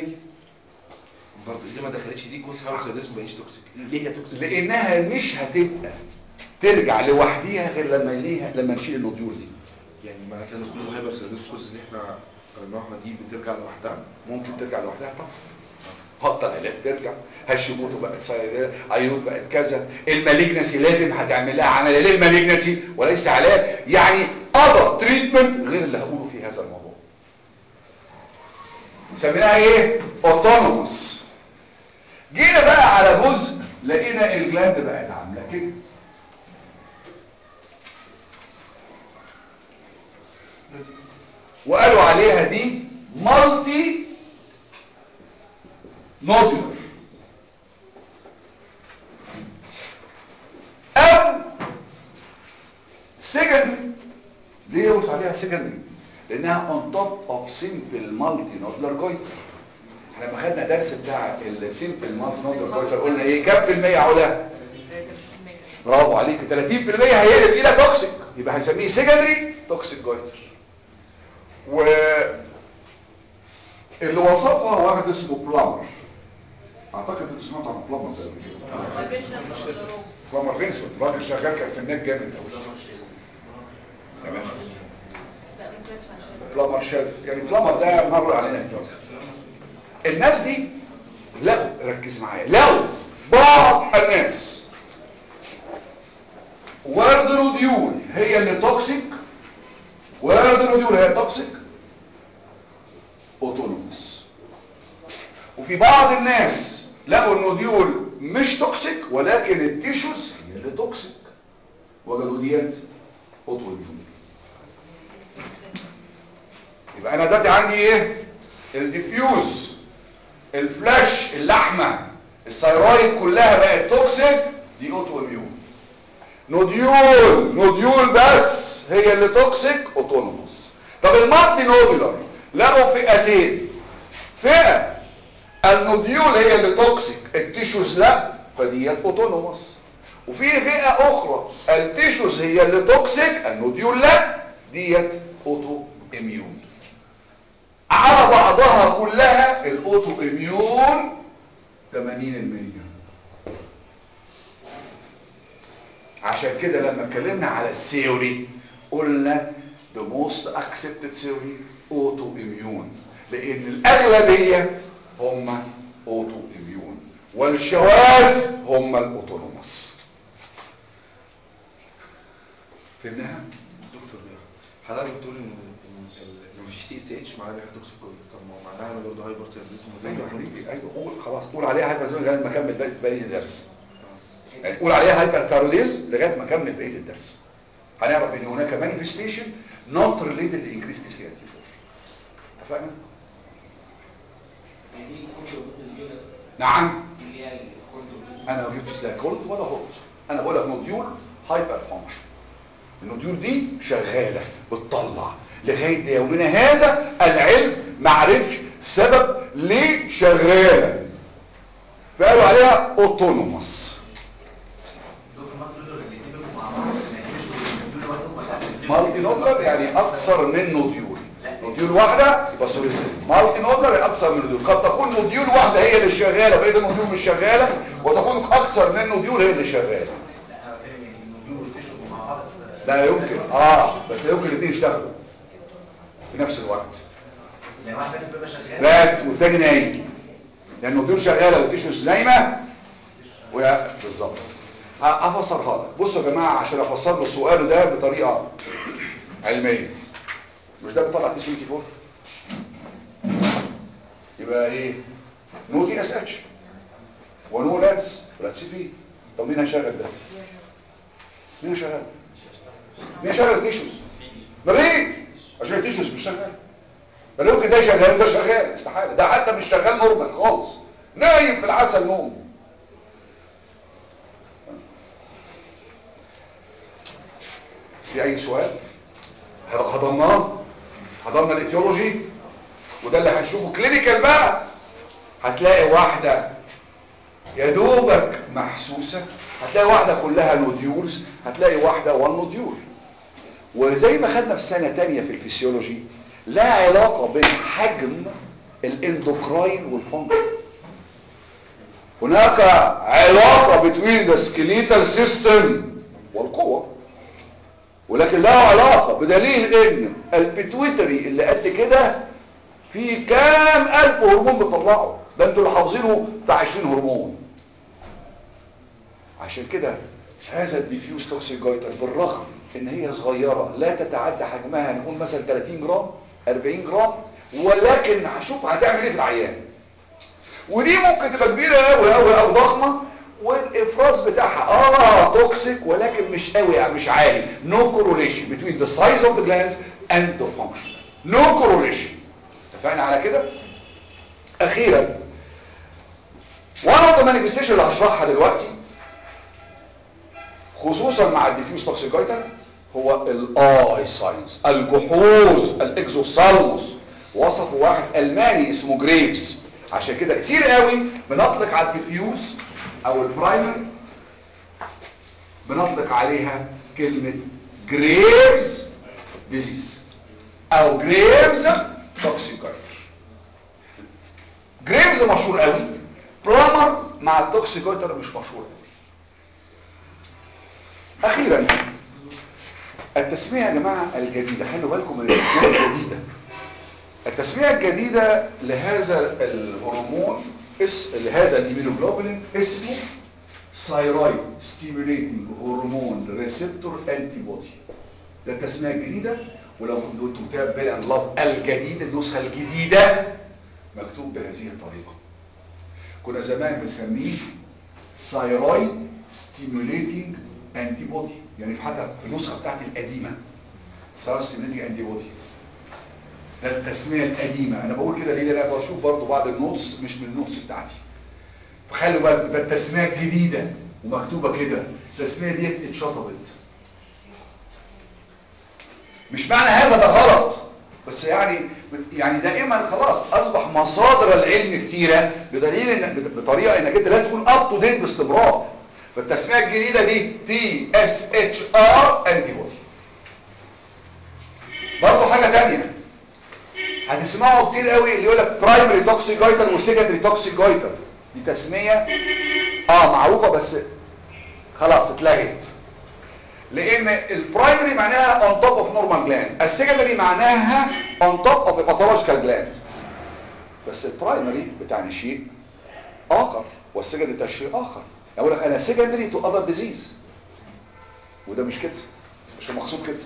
برضه ليه ما دخلتش دي كوز هايبر ثيروديزم ما بقتش توكسيك ليه هي توكسيك لانها مش هتبقى ترجع لوحديها غير لما ليها لما نشيل النوديول دي يعني معنى كده ان كل الهايبر ثيروديزم كوز اللي احنا قريناها دي بترجع لوحدها ممكن ترجع لوحدها طبعا هطل العلاج ترجع هشيموتو بقت سيدة عيون بقت كذا المالجنسي لازم هتعمل لها عمليه للمالجنسي وليس علاج يعني اذر تريتمنت غير اللي هقوله في هذا الموضوع سميناها ايه اوتونوموس جينا بقى على جزء لقينا الجلاند بقت عامله كده وقالوا عليها دي مالتي نودولر او سكندري ليه قلت عليها سكندري لانها on top of simple multi nodular goiter احنا لما خدنا درس بتاع السيمبل مالتي نودولار goiter قلنا ايه كام في المية علا برافو عليك 30% هيقلب الى توكسيك يبقى هنسميه سكندري توكسيك جويتر و اللي وصفها واحد اسمه بلامر اعتقد انتوا سمعتوا عن بلامر ده قبل كده بلامر فينسون راجل شغال كان فنان جامد قوي تمام بلامر شيلف يعني بلامر ده مر علينا كتير الناس دي لقوا ركز معايا لقوا بعض الناس ورد نوديول هي اللي توكسيك ورد نوديول هي توكسيك اوتونوموس وفي بعض الناس لقوا النوديول مش توكسيك ولكن التيشوز هي اللي توكسيك وجدوا ديت اوتونيوم يبقى انا دلوقتي عندي ايه الديفيوز الفلاش اللحمه الثيرويد كلها بقت توكسيك دي اوتو اميون نوديول نوديول بس هي اللي توكسيك اوتونوموس طب المالتي نودولار لقوا فئتين فئه النوديول هي اللي توكسيك التيشوز لا فديت اوتونوموس وفي فئة اخرى التيشوز هي اللي توكسيك النوديول لا ديت اوتو اميون على بعضها كلها الاوتو اميون 80% عشان كده لما اتكلمنا على الثيوري قلنا the most accepted theory اوتو اميون لان الاغلبيه هم اوتو اميون والشواذ هم الاوتونوموس فهمناها دكتور حضرتك بتقول ان إن ال- مفيش تي اس اتش معناها ان احنا توكسيكويد طب ما هو معناها ان برضه هايبر سيرفيزم ايوه يا حبيبي ايوه قول خلاص قول عليها هايبر لغايه ما اكمل بقيه بقيه الدرس يعني قول عليها هايبر ثايروديزم لغايه ما اكمل بقيه الدرس هنعرف ان هناك مانيفستيشن نوت ريليتد لانكريست تي 4 اتفقنا نعم انا ما جبتش لا كولد ولا هوت انا بقول لك نوديول هايبر فانكشن النوديول دي شغاله بتطلع لغايه يومنا هذا العلم ما عرفش سبب ليه شغاله فقالوا عليها اوتونوموس دكتور مالتي نودولار الاثنين بيبقوا مع بعض ما يجيبوش النودول لوحدهم ولا مالتي نودلر يعني اكثر من نوديول نوديول واحده يبقى سوري مالتي نودلر يعني اكثر من نوديول قد تكون نوديول واحده هي اللي شغاله بقيه النوديول مش شغاله وتكون اكثر من نوديول هي اللي شغاله لا انا بتكلم يعني النودول والتشو مع بعض في- لا يمكن اه بس لا يمكن الاثنين يشتغلوا في نفس الوقت يعني واحد بس بيبقى شغال بس والتاني نايم لان النوديول شغاله والتيشوز نايمه ويا بالظبط ه- هفسرها لك بصوا يا جماعه عشان افسر له سؤاله ده بطريقه علميه مش ده بيطلع تي 24 يبقى ايه نو تي اس اتش ونو لاتس لاتس في طب مين هيشغل ده مين هيشغل مين هيشغل التيشوز ما ليه عشان التيشوز مش شغال فلو يمكن ده شغال وده شغال استحاله ده حتى مش شغال نورمال خالص نايم في العسل نوم في اي سؤال هضمناه هضمنا الايتيولوجي وده اللي هنشوفه كلينيكال بقى هتلاقي واحده يا دوبك محسوسه هتلاقي واحده كلها نوديولز هتلاقي واحده وان نوديول وزي ما خدنا في سنه تانية في الفسيولوجي لا علاقه بين حجم الاندوكراين والفانكشن هناك علاقه بين السكليتال سيستم والقوه ولكن له علاقه بدليل ان البيتويتري اللي قد كده في كام الف هرمون بتطلعه ده انتوا اللي حافظينه بتاع 20 هرمون عشان كده هذا الديفيوز توكسيك جايتر بالرغم ان هي صغيره لا تتعدى حجمها نقول مثلا 30 جرام 40 جرام ولكن هشوف هتعمل ايه في العيان ودي ممكن تبقى كبيره قوي قوي او ضخمه والافراز بتاعها اه توكسيك ولكن مش قوي يعني مش عالي no correlation between the size of the glands and the function no correlation اتفقنا على كده اخيرا one of the manifestation اللي هشرحها دلوقتي خصوصا مع الديفيوز توكسيكايتر هو الاي ساينس الجحوظ الاكزوثالموس وصفه واحد الماني اسمه جريفز عشان كده كتير قوي بنطلق على الديفيوز او البرايمري بنطلق عليها كلمة جريفز ديزيز او جريفز توكسيكايتر جريفز مشهور قوي بلامر مع التوكسيكايتر مش مشهور قوي اخيرا التسمية يا جماعة الجديدة خلوا بالكم من التسمية الجديدة التسمية الجديدة لهذا الهرمون اس لهذا الإيمينوجلوبولين اسمه ثايرويد ستيموليتنج هرمون ريسبتور انتي بودي ده التسمية الجديدة ولو كنتوا كتاب بيل اند لاف الجديد النسخة الجديدة مكتوب بهذه الطريقة كنا زمان بنسميه ثايرويد ستيموليتنج انتي بودي يعني في حتى في النسخة بتاعتي القديمة ثايرويد ستيموليتنج انتي بودي ده التسمية القديمة انا بقول كده ليه لان بشوف برضو بعض النوتس مش من النوتس بتاعتي فخلوا بالك ده التسمية الجديدة ومكتوبة كده التسمية دي اتشطبت مش معنى هذا ده غلط بس يعني يعني دائما خلاص اصبح مصادر العلم كتيرة بدليل ان بطريقة انك انت لازم تكون اب تو ديت باستمرار فالتسميه الجديده دي تي اس اتش ار انتي بودي برضه حاجه تانية هتسمعوا كتير قوي اللي يقول لك برايمري توكسيك جايتر وسكندري توكسيك جايتر دي تسميه اه معروفه بس خلاص اتلغت لان البرايمري معناها on top of normal gland السكندري معناها on top of a pathological gland بس البرايمري بتعني شيء اخر والسكندري بتاع شيء اخر اقول لك انا سكندري تو اذر ديزيز وده مش كده مش المقصود كده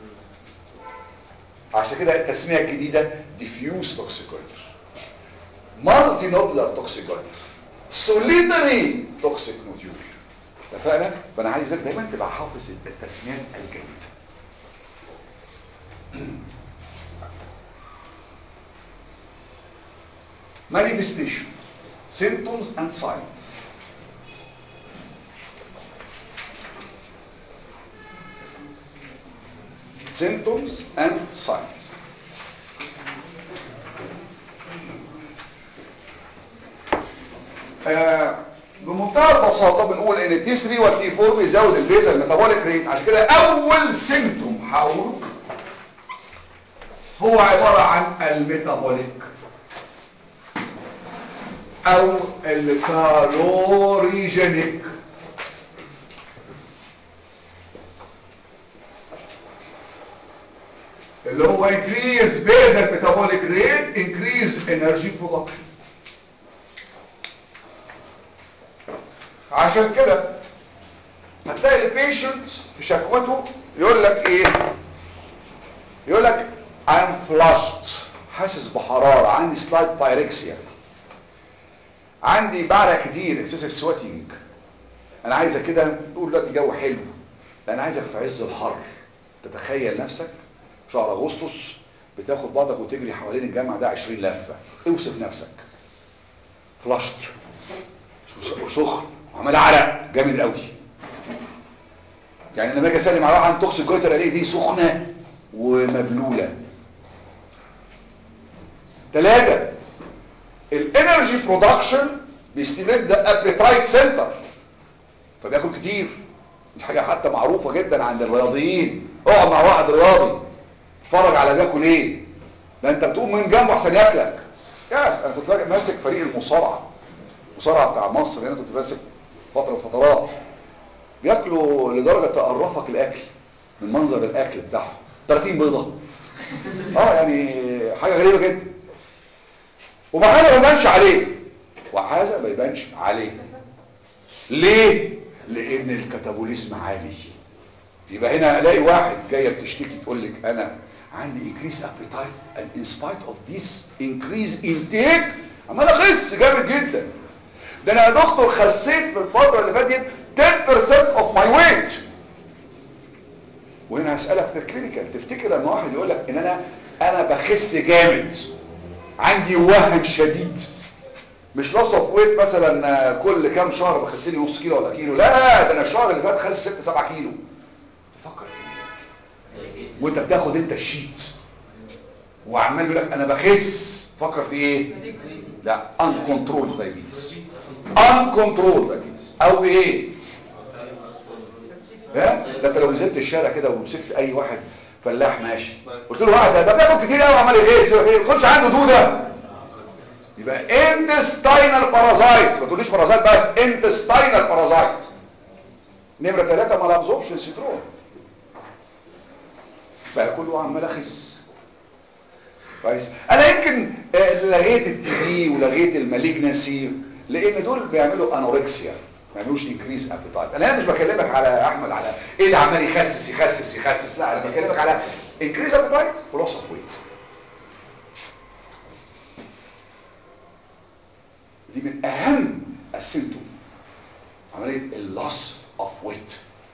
عشان كده التسميه الجديده diffuse toxicoid multinodular toxicoid solitary toxic nodule اتفقنا فانا عايزك دايما تبقى حافظ التسميات الجيده manifestation symptoms and signs symptoms and signs آه بمنتهى البساطه بنقول ان التي 3 والتي 4 بيزود البيزل ميتابوليك ريت عشان كده اول سيمتوم هقوله هو عباره عن الميتابوليك او الكالوريجينيك اللي هو increase basal metabolic rate increase energy production عشان كده هتلاقي البيشنت في شكوته يقول لك ايه يقول لك I'm flushed حاسس بحرارة عندي سلايد بايركسيا عندي بعرق كتير excessive sweating انا عايزك كده تقول دلوقتي جو حلو انا عايزك في عز الحر تتخيل نفسك شهر اغسطس بتاخد بعضك وتجري حوالين الجامع ده 20 لفه اوصف نفسك فلاشت وسخن وعمال عرق جامد قوي يعني لما اجي اسلم على واحد عن توكسيك جويتر الاقي دي سخنه ومبلوله ثلاثه الانرجي برودكشن بيستمد ذا ابيتايت سنتر فبياكل كتير دي حاجه حتى معروفه جدا عند الرياضيين اقعد مع واحد رياضي اتفرج على بياكل ايه ده انت بتقوم من جنبه عشان ياكلك ياس انا كنت ماسك فريق المصارعه المصارعه بتاع مصر هنا كنت ماسك فتره من فترات بياكلوا لدرجه تقرفك الاكل من منظر الاكل بتاعهم 30 بيضه اه يعني حاجه غريبه جدا ومحاجه ما يبانش عليه وهذا ما يبانش عليه ليه لان الكتابوليزم عالي يبقى هنا الاقي واحد جايه بتشتكي تقول لك انا عندي increase appetite and in spite of this increase intake عمال اخس جامد جدا ده انا يا دكتور خسيت في الفتره اللي فاتت 10% of my weight وهنا هسالك في الكلينيكال تفتكر لما واحد يقول لك ان انا انا بخس جامد عندي وهن شديد مش لوس اوف ويت مثلا كل كام شهر بخس لي نص كيلو ولا كيلو لا ده انا الشهر اللي فات خس 6 7 كيلو تفكر في ايه وانت بتاخد انت الشيت وعمال يقول لك انا بخس تفكر في ايه لا uncontrolled diabetes uncontrolled diabetes او ايه ها ده انت لو نزلت الشارع كده ومسكت اي واحد فلاح ماشي قلت له واحد ده بياكل كتير قوي عمال يغيظ ما يكونش عنده دوده يبقى intestinal parasite ما تقوليش بارازايت بس intestinal parasite نمره ثلاثة مال absorption syndrome بقى كله عمال اخس كويس انا يمكن لغيت التي بي ولغيت المالجنسي لان دول بيعملوا انوركسيا ما يعملوش انكريز ابيتايت انا هنا مش بكلمك على احمد على ايه اللي عمال يخسس يخسس يخسس لا انا بكلمك على انكريز ابيتايت ولوس اوف ويت دي من اهم السيمتوم عمليه اللوس اوف ويت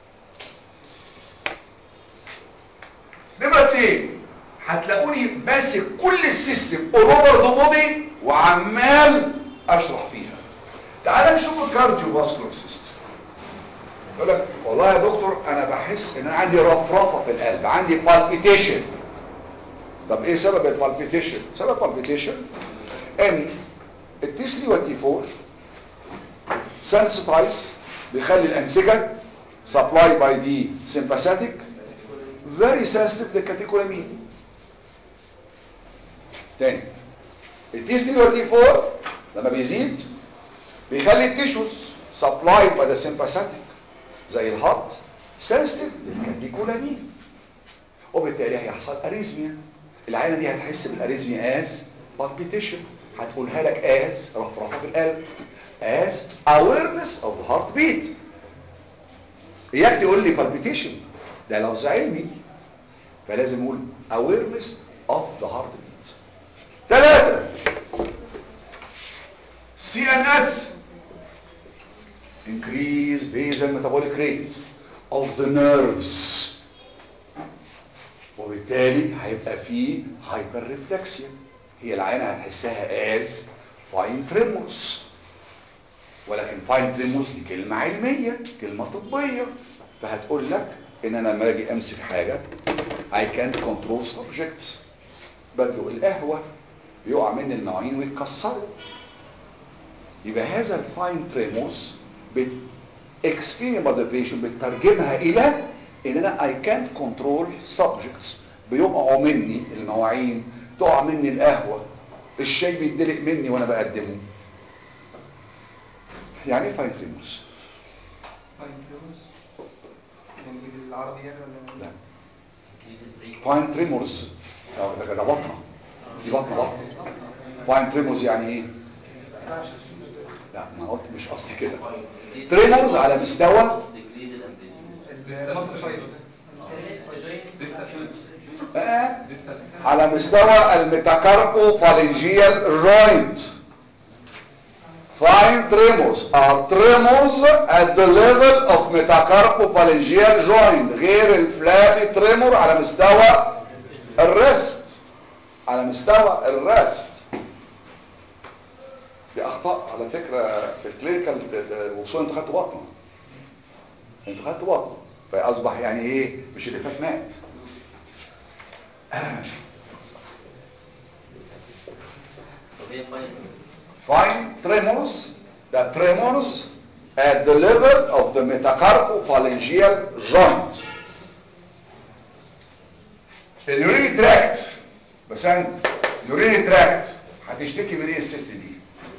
نمره اثنين هتلاقوني ماسك كل السيستم اول اوفر ذا بودي وعمال اشرح فيها تعال نشوف الكارديو فاسكولار سيستم يقول لك والله يا دكتور انا بحس ان انا عندي رفرفه في القلب عندي بالبيتيشن طب ايه سبب البالبيتيشن سبب البالبيتيشن ان التي 3 والتي 4 سنسيتايز بيخلي الانسجه سبلاي باي دي سيمباثيك فيري سنسيتيف للكاتيكولامين تاني التي 3 والتي 4 لما بيزيد بيخلي التيشوز سبلاي باي ذا سيمباثيك زي الهارت سنسيتيف للكاتيكولامين وبالتالي هيحصل اريزميا العينه دي هتحس بالاريزميا از بالبيتيشن هتقولها لك از رفرفه في القلب as awareness of the heartbeat اياك تقول لي palpitation ده لفظ علمي فلازم اقول awareness of the heartbeat ثلاثة CNS increase basal metabolic rate of the nerves وبالتالي هيبقى فيه هايبر ريفلكسيا هي العينة هتحسها as fine tremors ولكن فاين تريموس دي كلمة علمية كلمة طبية فهتقول لك ان انا لما اجي امسك حاجة I can't control subjects بدلق القهوة بيقع مني المواعين ويتكسروا يبقى هذا الفاين تريموس اكسبيريم ديبريشن بتترجمها الى ان انا I can't control subjects بيقعوا مني المواعين تقع مني القهوة الشاي بيتدلق مني وانا بقدمه يعني ايه فاين تريموس فاين تريموس يعني بالعربي يعني ولا لا فاين تريمورز ده ده بطنه دي بطنه بطنه فاين تريمورز يعني ايه لا ما قلت مش قصدي كده تريمورز على مستوى المصل فايبر آه على مستوى الميتاكاربو فالنجيال جوينت Fine tremors are tremors at the level of metacarpophalangeal joint غير الفلابي tremor على مستوى الرست على مستوى الرست دي اخطاء على فكرة في الكلينيكال وخصوصا انتوا خدتوا بطنه انتوا خدتوا بطنه فاصبح يعني ايه مش اللي فات مات fine tremors, the tremors at the level of the metacarpophalangeal joint. اليوريني تراكت بس انت اليوريني تراكت هتشتكي من ايه الست دي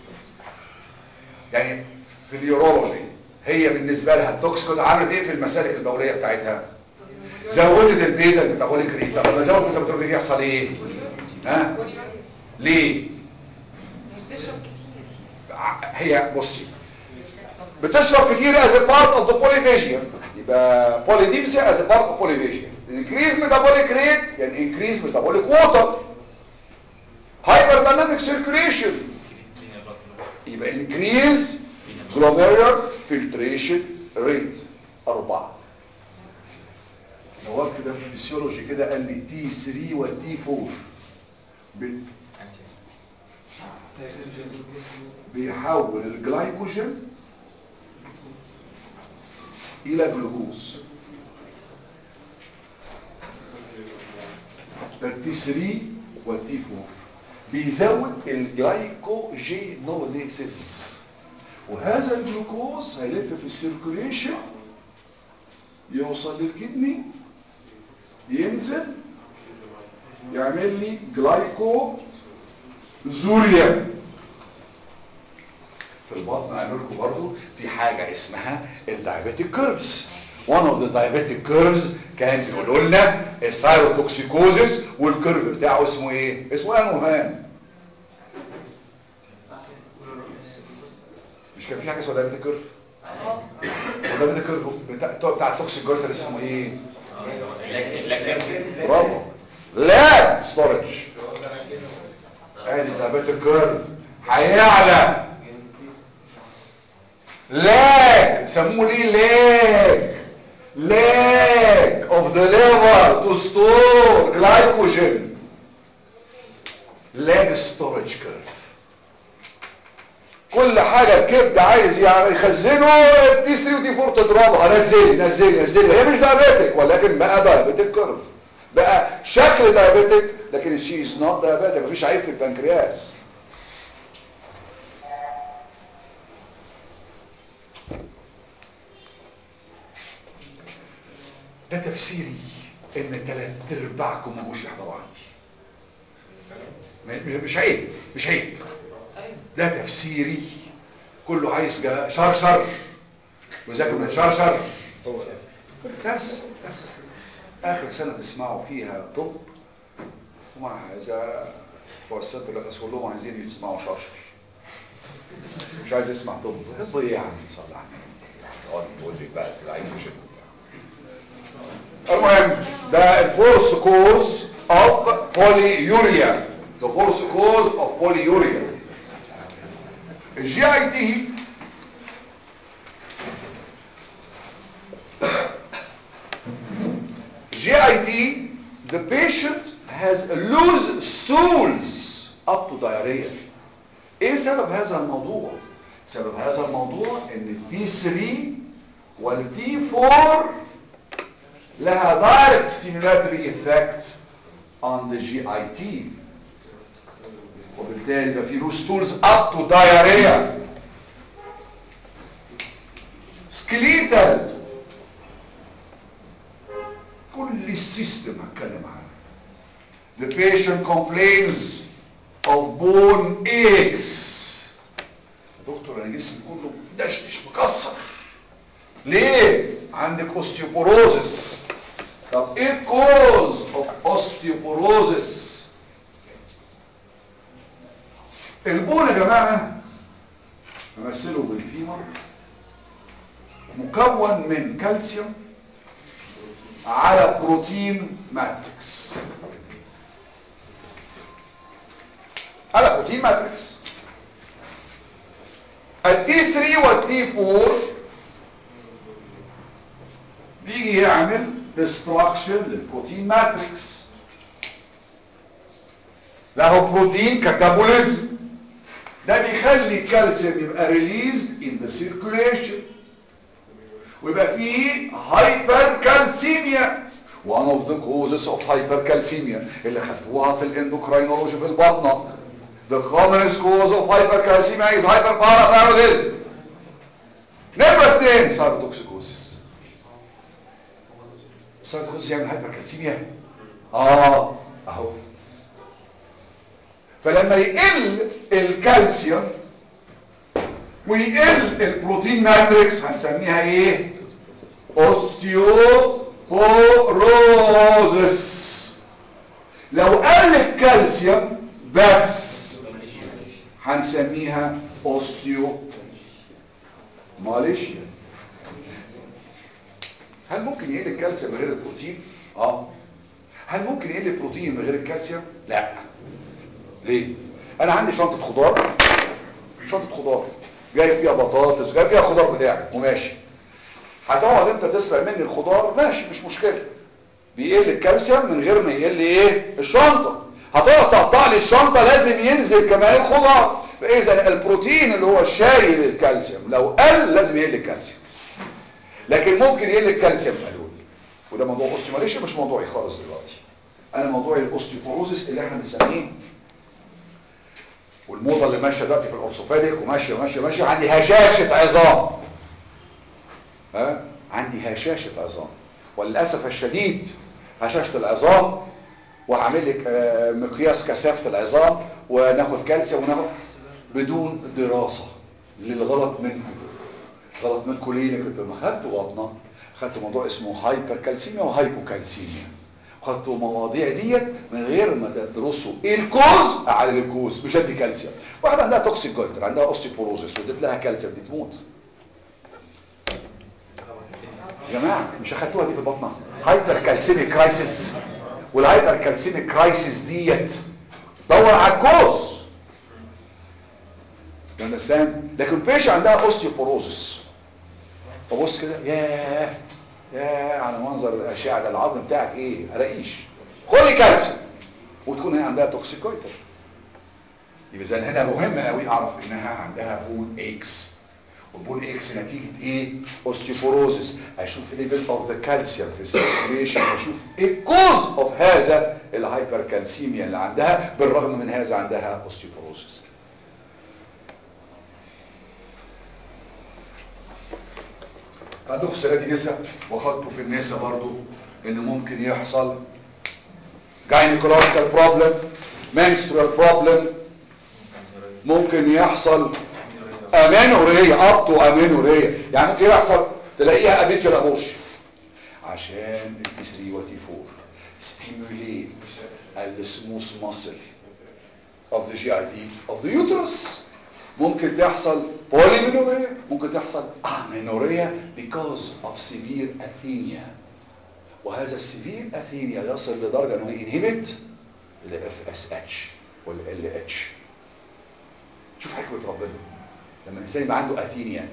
يعني في اليورولوجي هي بالنسبه لها التوكسيكود عملت ايه في المسالك البوليه بتاعتها زودت البيزا الميتابوليك ريت طب لما زود البيزا الميتابوليك ريت يحصل ايه ها ليه بتشرب كتير هي بصي بتشرب كتير as a part of the polyphagia يبقى polydipsia as a part of polyphagia increase metabolic rate يعني increase metabolic water hyperdynamic circulation يبقى increase glomerular filtration rate أربعة نواب كده في الفسيولوجي كده قال لي تي 3 والتي 4 بت- بيحول الجلايكوجين الى جلوكوز ده التي 3 والتي 4 بيزود الجلايكوجينوليسيس وهذا الجلوكوز هيلف في السيركوليشن يوصل للكدني ينزل يعمل لي جلايكو زوريا في البطن قالوا لكم برضه في حاجه اسمها الدايابيتيك كيرفز one of the diabetic curves كان بيقولوا لنا السايروتوكسيكوزيس والكيرف بتاعه اسمه ايه اسمه ايه يا نورهان مش كان في حاجه اسمها دايابيتيك كيرف والدايابيتيك كيرف بتاع بتاع التوكسيك جويتر اسمه ايه برافو لا ستورج ادي دايابيتيك كيرف هيعلى لاج سموه ليه لاج لاج of the liver to store glycogen لاج storage curve كل حاجة الكبد عايز يخزنه دي 3 ودي 4 تضربها نزلي نزلي نزلي هي مش دايابيتك ولكن بقى دايابيتك كيرف بقى شكل دايابيتك لكن شي از نوت دايابيتك مفيش عيب في البنكرياس ده تفسيري ان تلات ارباعكم ما جوش يحضروا عندي م- م- مش عيب مش عيب ده تفسيري كله عايز جا- شرشر وذاكر من شرشر بس بس اخر سنه تسمعوا فيها طب ومع هذا هو السبب اللي بس كلهم عايزين يسمعوا شرشر مش عايز يسمع طب طب ايه يا عم صلى على النبي اقعد تقول لي بقى اللي عايز يشوف المهم ده الفورس كوز اوف بوليوريا the force cause of polyuria الجي اي تي GIT, the patient has loose stools up to diarrhea. ايه سبب هذا الموضوع؟ سبب هذا الموضوع ان التي 3 والتي 4 لها direct stimulatory effect on the GIT وبالتالي يبقى في loose stools up to diarrhea skeletal كل السيستم هتكلم عنه the patient complains of bone aches يا دكتور انا جسمي كله دشدش مكسر ليه عندك osteoporosis طب ايه cause of osteoporosis البون يا جماعه نمثله بالفيمر مكون من كالسيوم على بروتين ماتريكس على بروتين ماتريكس التي 3 والتي 4 بيجي يعمل ديستراكشن للبروتين ماتريكس له بروتين كاتابوليزم ده بيخلي الكالسيوم يبقى ريليزد ان ذا سيركوليشن ويبقى فيه هايبر كالسيميا one of the causes of hypercalcemia اللي خدتوها في الاندوكراينولوجي في البطنه the commonest cause of hypercalcemia is hyperparathyroidism نمرة اتنين سايتوكسيكوزيس سايتوكسيكوزيس يعمل هايبركالسيميا اه اهو فلما يقل الكالسيوم ويقل البروتين ماتريكس هنسميها ايه اوستيوبوروزس لو قل الكالسيوم بس هنسميها اوستيو ماليشيا هل ممكن يقل الكالسيوم من غير البروتين اه هل ممكن يقل البروتين من غير الكالسيوم لا ليه انا عندي شنطه خضار شنطه خضار جايب فيها بطاطس جايب فيها خضار بتاعي وماشي هتقعد انت تسرق مني الخضار ماشي مش مشكله بيقل الكالسيوم من غير ما يقل ايه الشنطه هتقعد تقطع لي الشنطه لازم ينزل كمان الخضار فاذا البروتين اللي هو شايل الكالسيوم لو قل لازم يقل الكالسيوم لكن ممكن يقل الكالسيوم قالوا لي وده موضوع اوستيوماليشيا مش موضوعي خالص دلوقتي انا موضوعي الاوستيوبوروزيس اللي احنا بنسميه والموضه اللي ماشيه دلوقتي في الاورثوبيديك وماشيه ماشيه ماشيه عندي هشاشه عظام ها عندي هشاشه عظام وللاسف الشديد هشاشه العظام وهعمل لك آه، مقياس كثافه العظام وناخد كالسيوم وناخد بدون دراسه للغلط منكم غلط منكم ليه لأن كنت لما خدتوا بطنه خدتوا موضوع اسمه هايبر كالسيميا وهايبوكالسيميا خدتوا مواضيع ديت من غير ما تدرسوا ايه الكوز اعالج الكوز مش ادي كالسيوم واحده عندها توكسيك جويتر عندها اوستيوبوروزيس واديت لها كالسيوم دي تموت يا جماعه مش اخدتوها دي في البطنه هايبر كالسيميك كرايسيس والهايبر كالسيميك كرايسيس ديت دور على الكوز you understand لكن بيش عندها اوستيوبوروزيس فبص كده ياه ياه على منظر الاشعه ده العظم بتاعك ايه الاقيش خدي كالسيوم وتكون هي عندها توكسيكويتر يبقى اذا هنا مهم قوي اعرف انها عندها بون اكس والبون اكس نتيجه ايه اوستيوبوروزيس اشوف ليفل اوف ذا كالسيوم في السيركيليشن اشوف ايه الكوز اوف هذا الهايبر كالسيميا اللي عندها بالرغم من هذا عندها اوستيوبوروزيس عندكم السنه دي نسا وخدتوا في النسا برضو ان ممكن يحصل gynecological problem menstrual problem ممكن يحصل امينوريا اب تو امينوريا يعني ممكن يحصل تلاقيها ابيتيال ابوش عشان التي 3 والتي 4 stimulate السموث muscle of the GIT of the uterus ممكن تحصل polymenorrhea ممكن تحصل amenorrhea because of severe athenia وهذا السيفير اثينيا يصل لدرجة انه ينهبت ال FSH وال LH شوف حكمة ربنا لما الانسان يبقى عنده اثينيا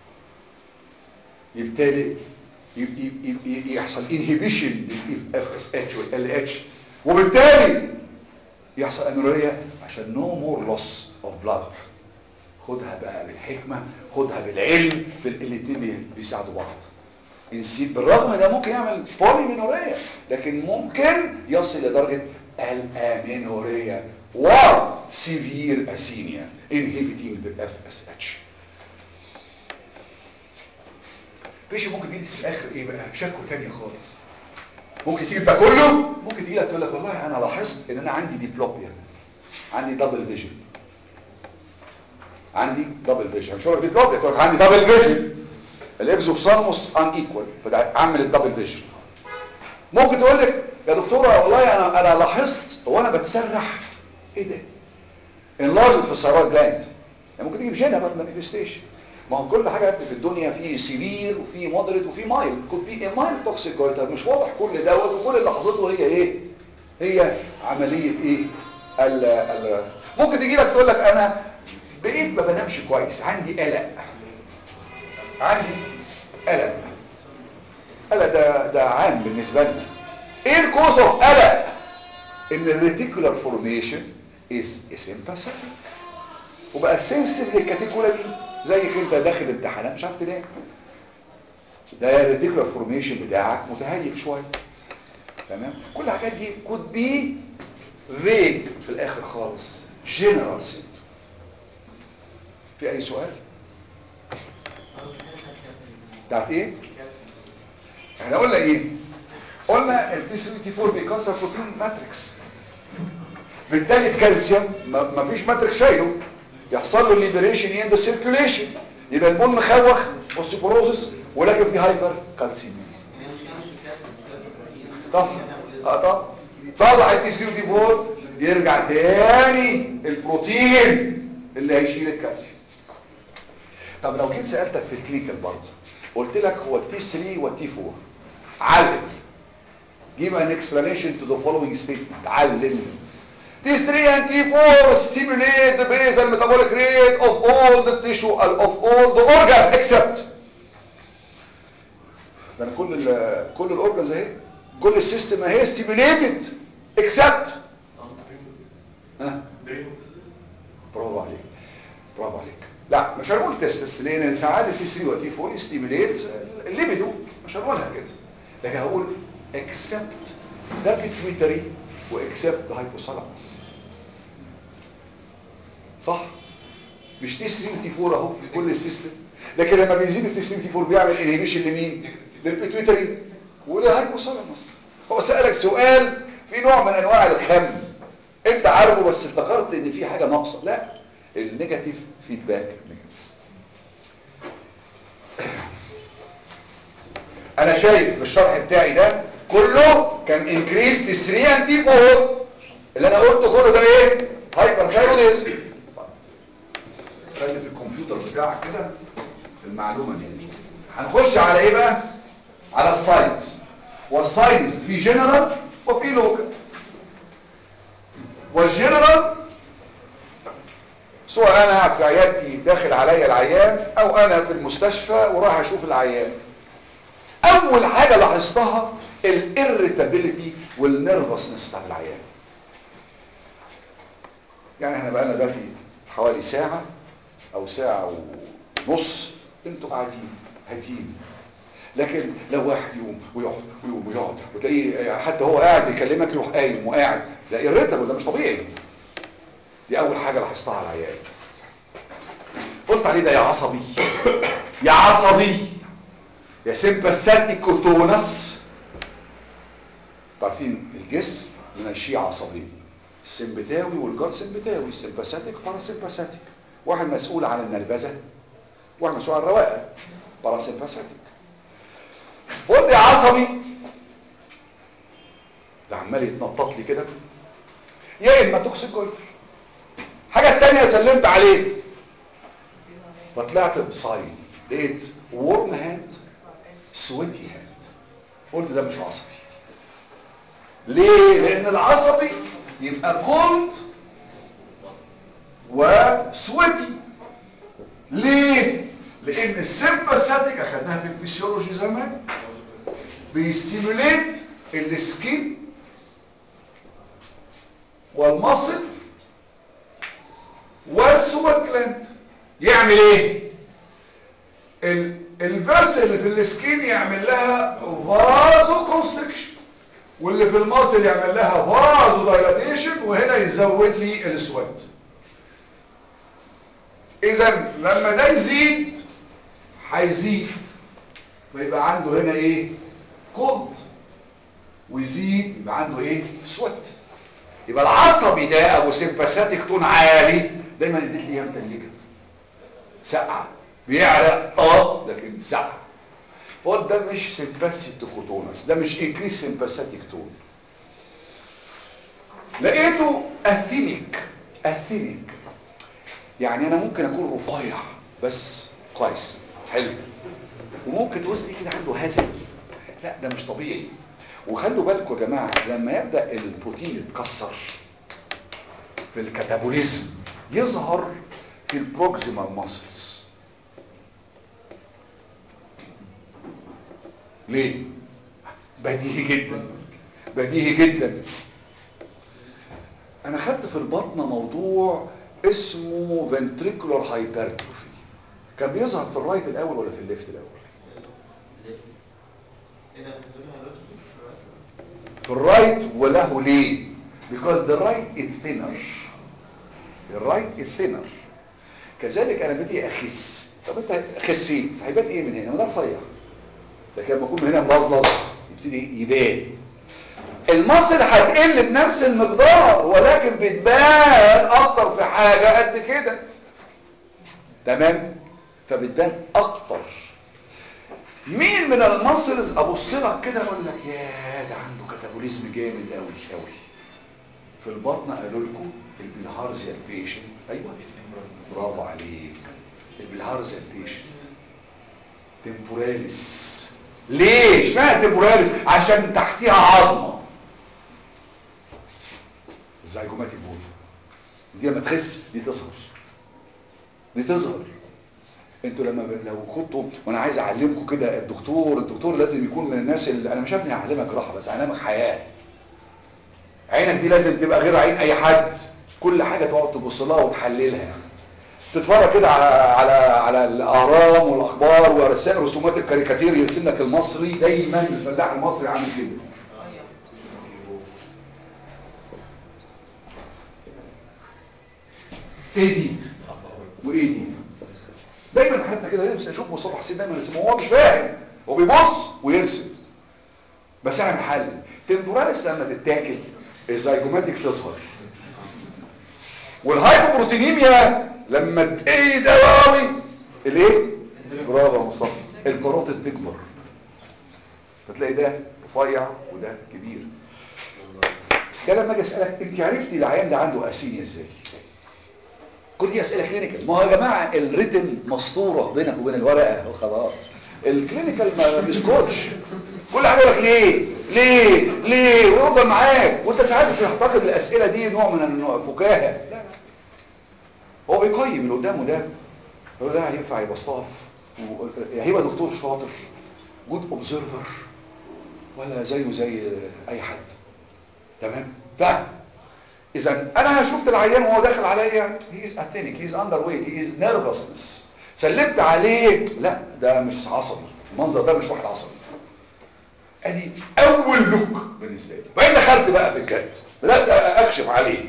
يبتدي يحصل انهبيشن لل FSH وال LH وبالتالي يحصل انوريا عشان نو مور لوس اوف بلاد خدها بقى بالحكمة خدها بالعلم في الاثنين بيساعدوا بعض نسيب بالرغم ده ممكن يعمل بوليمينوريا لكن ممكن يصل لدرجة الامينوريا وسيفير اسينيا inhibiting the FSH فيش ممكن تيجي في الاخر ايه بقى شكوى تانية خالص ممكن تيجي بتاع كله ممكن تيجي لك تقول لك والله انا لاحظت ان انا عندي ديبلوبيا عندي دبل فيجن عندي دبل فيجن مش هقول ديبلوبيا تقول لك عندي دبل فيجن الاكزوفثالموس ان ايكوال فده عامل الدبل فيجن ممكن تقول لك يا دكتوره والله انا انا لاحظت هو انا بتسرح ايه ده انلارج في الثيرويد جلاند يعني ممكن تيجي بجنرال مانيفستيشن ما هو كل حاجه في الدنيا في سيفير وفي مودريت وفي مايل كود بي مايل توكسيك جويتر مش واضح كل دوت وكل اللي حصلته هي ايه هي عمليه ايه ال ال ممكن تيجي لك تقول لك انا بقيت ما بنامش كويس عندي قلق عندي قلق قلق ده ده عام بالنسبه لنا ايه الكوز اوف قلق ان الريتيكولار فورميشن از اسمباثيك وبقى سنسيتيف للكاتيكولامين زيك انت داخل امتحانات مش عارف تنام ده الريتيكولار فورميشن بتاعك متهيئ شويه تمام كل الحاجات دي كود بي فيج في الاخر خالص جنرال سيمتوم في اي سؤال بتاعت ايه احنا قلنا ايه قلنا التي 34 بيكسر بروتين ماتريكس بالتالي الكالسيوم ما فيش ماتريكس شايله يحصل له ليبريشن اند سيركيوليشن يبقى البون مخوخ اوستيوبروزس ولكن في هايبر كالسيميا طب اه طب صلح التي 34 يرجع تاني البروتين اللي هيشيل الكالسيوم طب لو جيت سالتك في الكلينيكال برضه قلت لك هو التي 3 والتي 4 علل give an explanation to the following statement علل T3 and T4 stimulate the basal metabolic rate of all the tissue of all the organ except ده انا كل ال كل الاورجنز اهي كل السيستم اهي stimulated except ها برافو عليك برافو عليك لا مش هنقول تستس لان ساعات التي 3 والتي 4 ستيميليت الليبيدو مش هنقولها كده لكن هقول except ده pituitary واكسبت هايبوثالاموس صح مش تي 3 وتي 4 اهو كل السيستم لكن لما بيزيد التي 3 وتي 4 بيعمل انهبيشن لمين للبيتويتري وللهايبوثالاموس هو سالك سؤال في نوع من انواع الخم انت عارفه بس افتكرت ان في حاجه ناقصه لا النيجاتيف فيدباك ميكانيزم انا شايف بالشرح بتاعي ده كله كان انكريس 3 اند تي 4 اللي انا قلته كله ده ايه هايبر ثايروديزم خلي في الكمبيوتر بتاعك كده المعلومه دي هنخش على ايه بقى على الساينس والساينس في جنرال وفي لوكال والجنرال سواء انا قاعد في عيادتي داخل عليا العيان او انا في المستشفى ورايح اشوف العيان اول حاجة لاحظتها الاريتابيليتي والنيرفسنس بتاع العيان يعني احنا بقالنا دلوقتي حوالي ساعة او ساعة ونص انتوا قاعدين هاتين لكن لو واحد يقوم ويقعد ويقوم ويقعد وتلاقيه حتى هو قاعد بيكلمك يروح قايم وقاعد ده irritable ده مش طبيعي دي اول حاجة لاحظتها على العيان قلت عليه ده يا عصبي يا عصبي يا سيمباثيك كوتونس عارفين الجسم يمشيه عصبين السمبتاوي والجار سمبتاوي سمباثيك باراسمباثيك واحد مسؤول عن النرفزه واحد مسؤول عن الروائع باراسمباثيك قلت يا عصبي ده عمال يتنطط لي كده يا اما توكسيك جولفر حاجه التانية سلمت عليه فطلعت بصايم لقيت ورم هاند سويتي هاند قلت ده مش عصبي ليه لان العصبي يبقى كولد وسويتي ليه لان السيمباثيك اخدناها في الفسيولوجي زمان بيستيموليت السكين والمصل والسوبر جلاند يعمل ايه الفيرس اللي في السكين يعمل لها فازو كونستريكشن واللي في المصل يعمل لها فازو دايلاتيشن وهنا يزود لي السويت اذا لما ده يزيد هيزيد فيبقى عنده هنا ايه كولد ويزيد يبقى عنده ايه سويت يبقى العصبي ده ابو سيمباثيك تون عالي دايما يديك لي متلجه سقعه بيعرق اه لكن سقعه فقلت ده مش سيمباثيتوكوتونس ده مش انكريس سيمباثيك تون لقيته اثينيك اثينيك يعني انا ممكن اكون رفيع بس كويس حلو وممكن تبص لي كده عنده هزل لا ده مش طبيعي وخلوا بالكم يا جماعه لما يبدا البروتين يتكسر في الكاتابوليزم يظهر في البروكسيمال ماسلز ليه بديهي جدا بديهي جدا انا خدت في البطنه موضوع اسمه ventricular hypertrophy كان بيظهر في الرايت الاول ولا في الليفت الاول في الرايت وله ليه because the right is thinner the right is thinner كذلك انا بدي اخس طب انت خسيت هيبان ايه من هنا ما ده رفيع لكن لما اكون من هنا ملظلظ يبتدي يبان المصل هتقل بنفس المقدار ولكن بتبان اكتر في حاجه قد كده تمام فبتبان اكتر مين من المسلز ابص لك كده اقول لك يا ده عنده كاتابوليزم جامد قوي قوي في البطن قالوا لكم البلهارزيا بيشنت ايوه برافو عليك البلهارزيا بيشنت تمبوراليس ليه اشمعنى تمبوراليس عشان تحتيها عظمه الزيجوماتيك بول دي لما تخس دي تظهر دي تظهر انتوا لما ب... لو كنتوا وانا عايز اعلمكم كده الدكتور الدكتور لازم يكون من الناس اللي انا مش ابني اعلمك راحه بس اعلمك حياه عينك دي لازم تبقى غير عين اي حد كل حاجه تقعد تبص لها وتحللها تتفرج كده على على على الاهرام والاخبار ورسائل رسومات الكاريكاتير يرسم لك المصري دايما الفلاح المصري عامل كده ايه دي وايه دي دايما حتى كده لازم اشوف مصطفى حسين دايما يرسم هو مش فاهم هو بيبص ويرسم بس انا محل تمبوراليس لما تتاكل الزيجوماتيك تظهر والهايبوبروتينيميا لما تقيد قوي الايه برافو يا مصطفى الكاروتيد تكبر فتلاقي ده رفيع وده كبير ده لما اجي اسالك انت عرفتي العيان ده عنده اسينيا ازاي كل دي اسئله كلينيكال ما هو يا جماعه الريتم مسطوره بينك وبين الورقه وخلاص الكلينيكال ما بيسكتش كل حاجه يقول لك ليه ليه ليه ويفضل معاك وانت ساعات بتعتقد الاسئله دي نوع من الفكاهه لا لا هو بيقيم اللي قدامه ده هو ده هينفع يبقى ستاف هيبقى دكتور شاطر جود اوبزرفر ولا زيه زي اي حد تمام فاهم اذا انا شفت العيان وهو داخل عليا هي از اتينيك هي از اندر ويت هي از نيرفسنس سلمت عليه لا ده مش عصبي المنظر ده مش واحد عصبي ادي اول لوك بالنسبه لي وبعدين دخلت بقى في الجد بدات اكشف عليه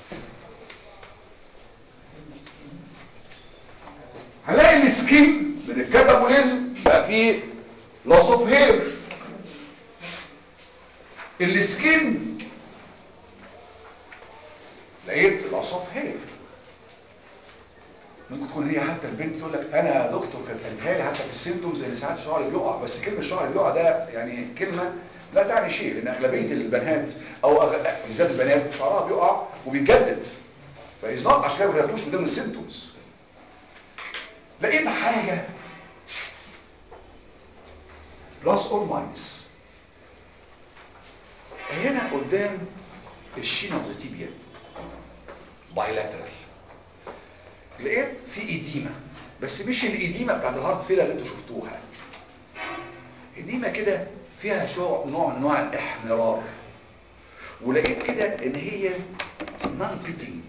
هلاقي السكين من الكاتابوليزم بقى فيه لوس اوف هير السكين لقيت الاعصاب هي ممكن تكون هي حتى البنت تقول لك انا يا دكتور كانت قالتها لي حتى في السيمتومز ان ساعات شعري بيقع بس كلمه شعري بيقع ده يعني كلمه لا تعني شيء لان اغلبيه البنات او أغ- بالذات البنات شعرها بيقع وبيتجدد فاذ نوت عشان كده ما خدتوش من ضمن السيمتومز لقيت حاجه بلس اور ماينس هنا قدام الشين اوف ذا تيبيا بايلاترال لقيت في إديمة بس مش الإديمة بتاعت الهارت فيلر اللي انتوا شفتوها إديمة كده فيها شو نوع من انواع الاحمرار ولقيت كده ان هي نون فيتنج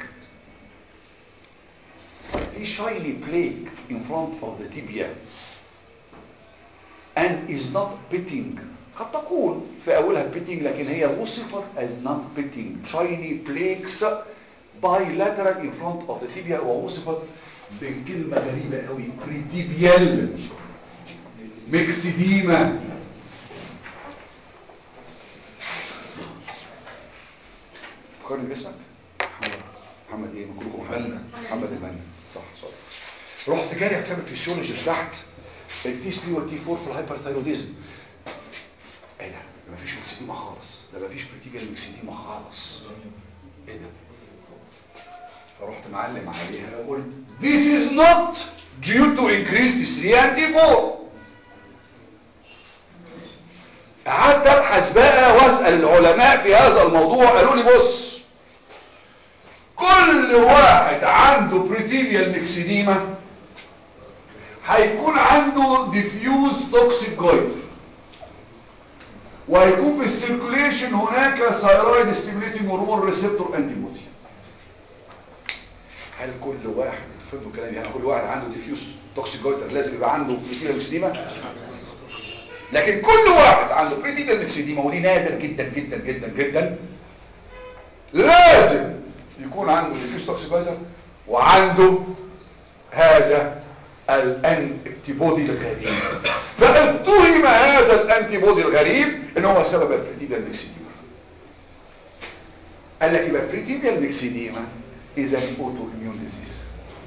في شايني بليك in front of the tibia and is not pitting قد تكون في اولها pitting لكن هي وصفت as non pitting shiny plaques bilateral in front of the tibia ووصفت بكلمة غريبة قوي بريتيبيال ميكسيديما فكرني باسمك محمد ايه من كلكم محمد محمد المني صح صح رحت جاري اكتب الفسيولوجي تحت التي 3 والتي 4 في الهايبرثايروديزم ايه ده ده مفيش ميكسيديما خالص ده مفيش بريتيبيال ميكسيديما خالص ايه ده فرحت معلم عليها وقلت this is not due to increased T3 and T4 قعدت ابحث بقى واسال العلماء في هذا الموضوع قالوا لي بص كل واحد عنده بريتيبيال ميكسيديما هيكون عنده ديفيوز توكسيك جويد وهيكون في السيركوليشن هناك ثايرويد ستيميليتنج هرمون ريسبتور انتي بودي هل كل واحد فهموا كلامي يعني كل واحد عنده ديفيوز توكسيك جويتر لازم يبقى عنده بريتيبيال ميكسيديما لكن كل واحد عنده بريتيبيال ميكسيديما ودي نادر جدا جدا جدا جدا لازم يكون عنده ديفيوز توكسيك جويتر وعنده هذا الانتي بودي الغريب فاتهم هذا الانتي بودي الغريب ان هو سبب البريتيبيال ميكسيديما قال لك يبقى بريتيبيال ميكسيديما اذا اوتو اميون ديزيز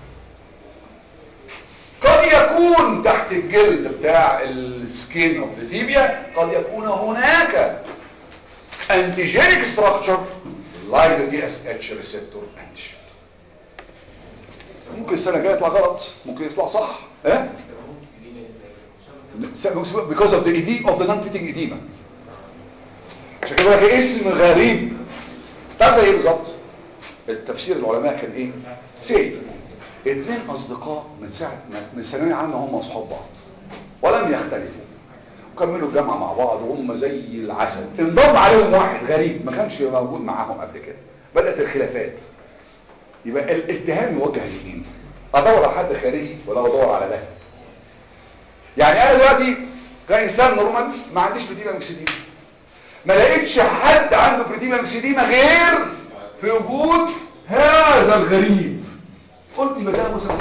قد يكون تحت الجلد بتاع السكين اوف ذا تيبيا قد يكون هناك انتيجينيك ستراكشر لايك ذا دي اس اتش ريسبتور انتيجين ممكن السنه الجايه يطلع غلط ممكن يطلع صح ها because of the edema of the non-fitting edema عشان كده لك اسم غريب تعرف زي ايه بالظبط التفسير العلماء كان ايه سي اتنين اصدقاء من ساعه ما- من ثانويه عامه هم اصحاب بعض ولم يختلفوا وكملوا الجامعه مع بعض وهم زي العسل انضم عليهم واحد غريب ما كانش موجود معاهم قبل كده بدات الخلافات يبقى الاتهام يوجه لمين ادور على حد خارجي ولا ادور على ده يعني انا دلوقتي كانسان نورمال ما عنديش بريتيما مكسيديما ما لقيتش حد عنده بريتيما مكسيديما غير في وجود هذا الغريب قلت يبقى ده مثلا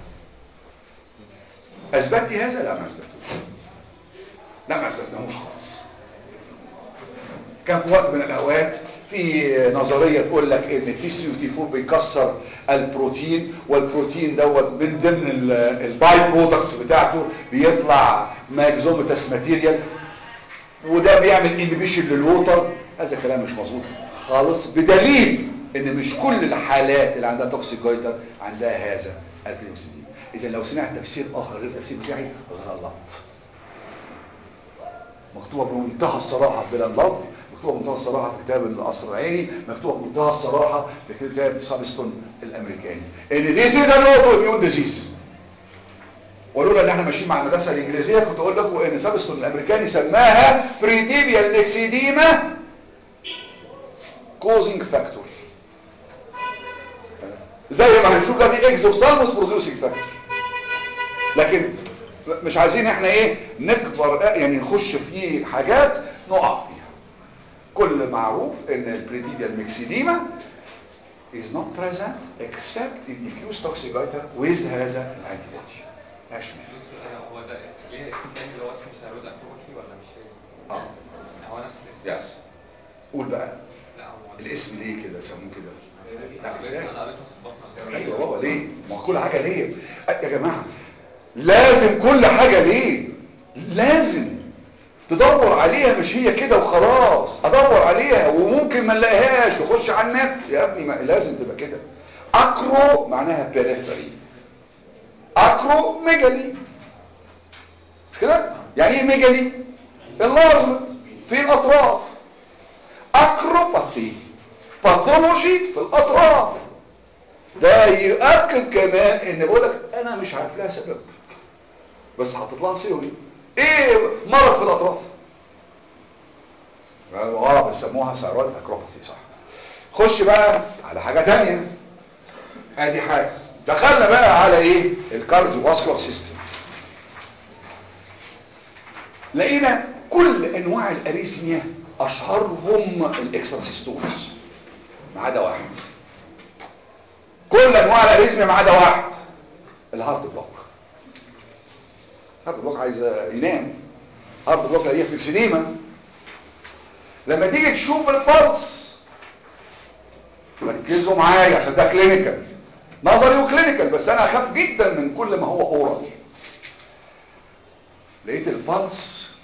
اثبتت هذا لا ما اثبتوش لا ما اثبتناهوش خالص كان في وقت من الاوقات في نظريه تقول لك ان التي 3 وتي 4 بيكسر البروتين والبروتين دوت من ضمن الباي برودكتس بتاعته بيطلع ماكزومتاس ماتيريال وده بيعمل انبيشن للوتر هذا كلام مش مظبوط خالص بدليل ان مش كل الحالات اللي عندها توكسيك جويتر عندها هذا البيوسيدين اذا لو سمعت تفسير اخر غير تفسير بتاعي غلط مكتوبه بمنتهى الصراحه بلا لفظ مكتوبه بمنتهى الصراحه في كتاب القصر العيني مكتوبه بمنتهى الصراحه في كتاب سابستون الامريكاني ان this is an autoimmune disease ولولا ان احنا ماشيين مع المدرسه الانجليزيه كنت اقول لكم ان سابستون الامريكاني سماها بريتيبيال ميكسيديما كوزنج فاكتور زي ما هنشوف ده دي اكزوثالموس بروديوسنج فاكتور لكن مش عايزين احنا ايه نكبر يعني نخش في حاجات نقع فيها كل معروف ان البريتيبيال ميكسيديما is not present except in diffuse toxic goiter with هذا الانتيبودي ماشي هو ده ليه اسم تاني اللي هو اسمه ثيرويد اتروفي ولا مش هي؟ اه هو نفس الاسم يس قول بقى لا هو الاسم ليه كده سموه كده لا ازاي انا قريته في بطنه ايوه بابا ليه ما هو كل حاجه ليه يا جماعه لازم كل حاجه ليه لازم تدور عليها مش هي كده وخلاص ادور عليها وممكن ما نلاقيهاش واخش على النت يا ابني ما لازم تبقى كده اكرو معناها بيريفري اكرو ميجالي مش كده يعني ايه ميجالي اللارجمنت في الاطراف اكروباثي باثولوجي في الاطراف ده يؤكد كمان ان بقول لك انا مش عارف لها سبب بس حطيت لها سيوري ايه مرض في الاطراف اه بيسموها ثيرويد اكروباثي صح خش بقى على حاجه تانية ادي حاجه دخلنا بقى على ايه الكارديو فاسكولار سيستم لقينا كل انواع الاريثميا اشهرهم الاكستراسيستولز ما عدا واحد كل انواع الاريثميا ما عدا واحد الهارت بلوك الهارت بلوك عايز ينام هارت بلوك لاقيه في اكسديما لما تيجي تشوف البلس ركزوا معايا عشان ده كلينيكال نظري وكلينيكال بس انا اخاف جدا من كل ما هو اورال لقيت البلس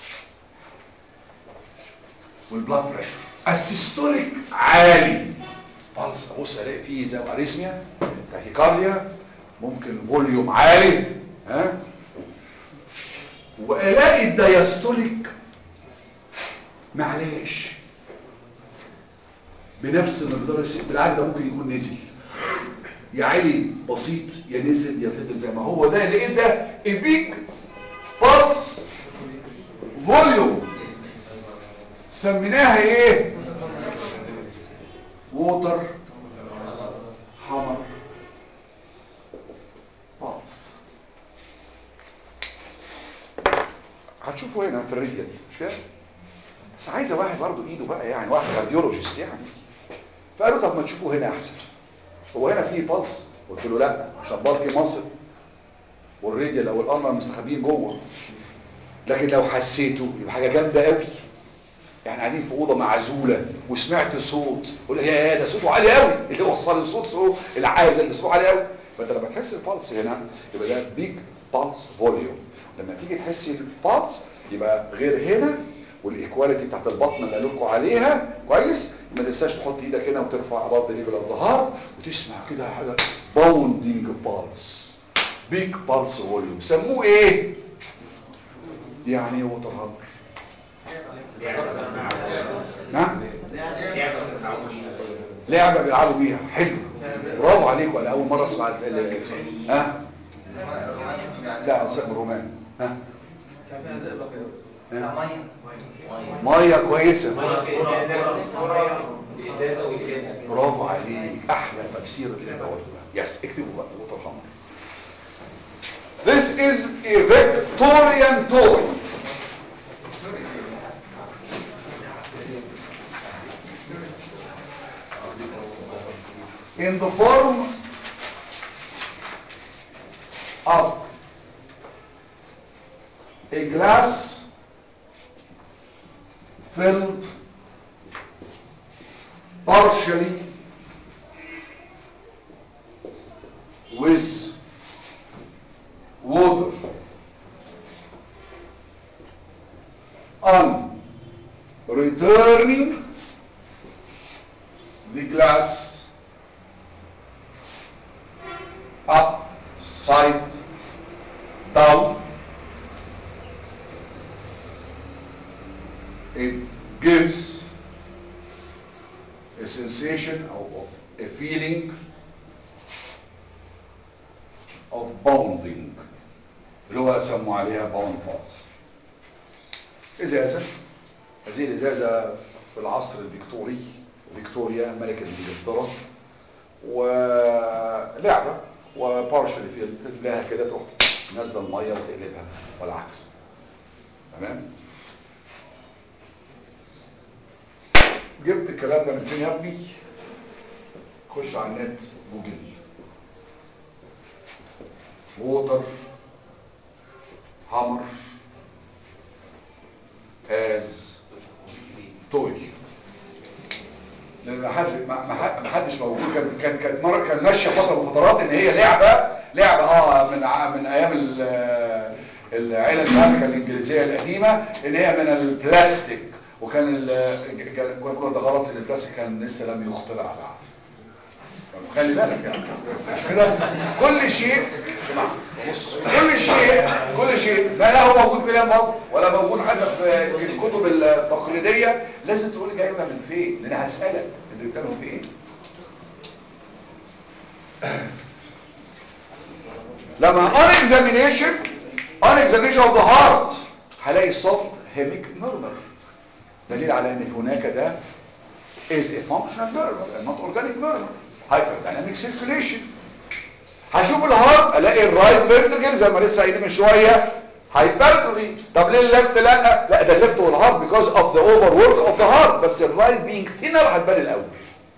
والبلاد بريشر السيستوليك عالي بلس ابص الاقي فيه زي اريثميا تاكيكارديا ممكن فوليوم عالي ها والاقي الدايستوليك معلش بنفس مقدار السي بالعكس ده ممكن يكون نزل يا عالي بسيط يا نزل يا فضل زي ما هو ده لقيت ده البيك بلس فوليوم سميناها ايه ووتر حمر بالس هتشوفوا هنا في الريديال مش كده بس عايزه واحد برضه ايده بقى يعني واحد كارديولوجيست يعني فقالوا طب ما تشوفوا هنا احسن هو هنا في بلس قلت له لا عشان بالكي مصر والريديال او الامر مستخبيين جوه لكن لو حسيته يبقى حاجه جامده قوي يعني قاعدين في اوضه معزوله وسمعت صوت قول يا ده صوته عالي قوي اللي وصل الصوت صوت العازل اللي صوته عالي قوي فانت لما تحس البلس هنا يبقى ده بيج بالس فوليوم لما تيجي تحس البلس يبقى غير هنا والايكواليتي بتاعت البطن اللي قالوا لكم عليها كويس ما تنساش تحط ايدك هنا وترفع اباض ليفل الظهر وتسمع كده حاجه باوندينج بالس بيج بالس فوليوم سموه ايه يعني ايه ووتر هامر نعم لعبه بيلعبوا بيها حلو برافو عليكم انا اول مره اسمع ال- ال- ال- ها لا زئب رومان ها ها؟ ميه كويسه برافو عليك احلى تفسير اللي انت قلته ده يس اكتبوا بقى ووتر هامر This is a Victorian toy in the form of a glass filled partially with water on returning the glass upside down it gives a sensation of, of a feeling of bounding اللي هو سموا عليها باوند باس ازازه هذه الازازه في العصر الفيكتوري فيكتوريا ملكه انجلترا ولعبه وبارشلي في تملاها كده تروح نازله الميه وتقلبها والعكس تمام جبت الكلام ده من فين يا ابني خش على النت جوجل ووتر hammer as toy لان ما حد ما ما حد- ما حدش موجود كان كان كان مره كان ماشيه فتره من الفترات ان هي لعبه لعبه اه من ع- من ايام ال- العيله الامريكا الانجليزيه القديمه ان هي من البلاستيك وكان ال- كان كنا ده غلط ان البلاستيك كان لسه لم يخترع بعد خلي بالك يعني مش كده كل شيء يا جماعه بص كل شيء كل شيء ما لا هو موجود في الماضي ولا موجود حتى في في الكتب التقليديه لازم تقول لي جايبها من فين لان هسالك اللي بتعمل فين لما on examination on examination of the heart هلاقي soft hemic murmur دليل على ان هناك ده is a functional murmur and not organic murmur hyperdynamic circulation هشوف الهارت الاقي الرايت فينتركل زي ما لسه قايلين من شويه هايبرتروفي طب ليه الليفت لا لا ده الليفت والهارت because of the overwork of the heart بس الرايت being thinner هتبان الاول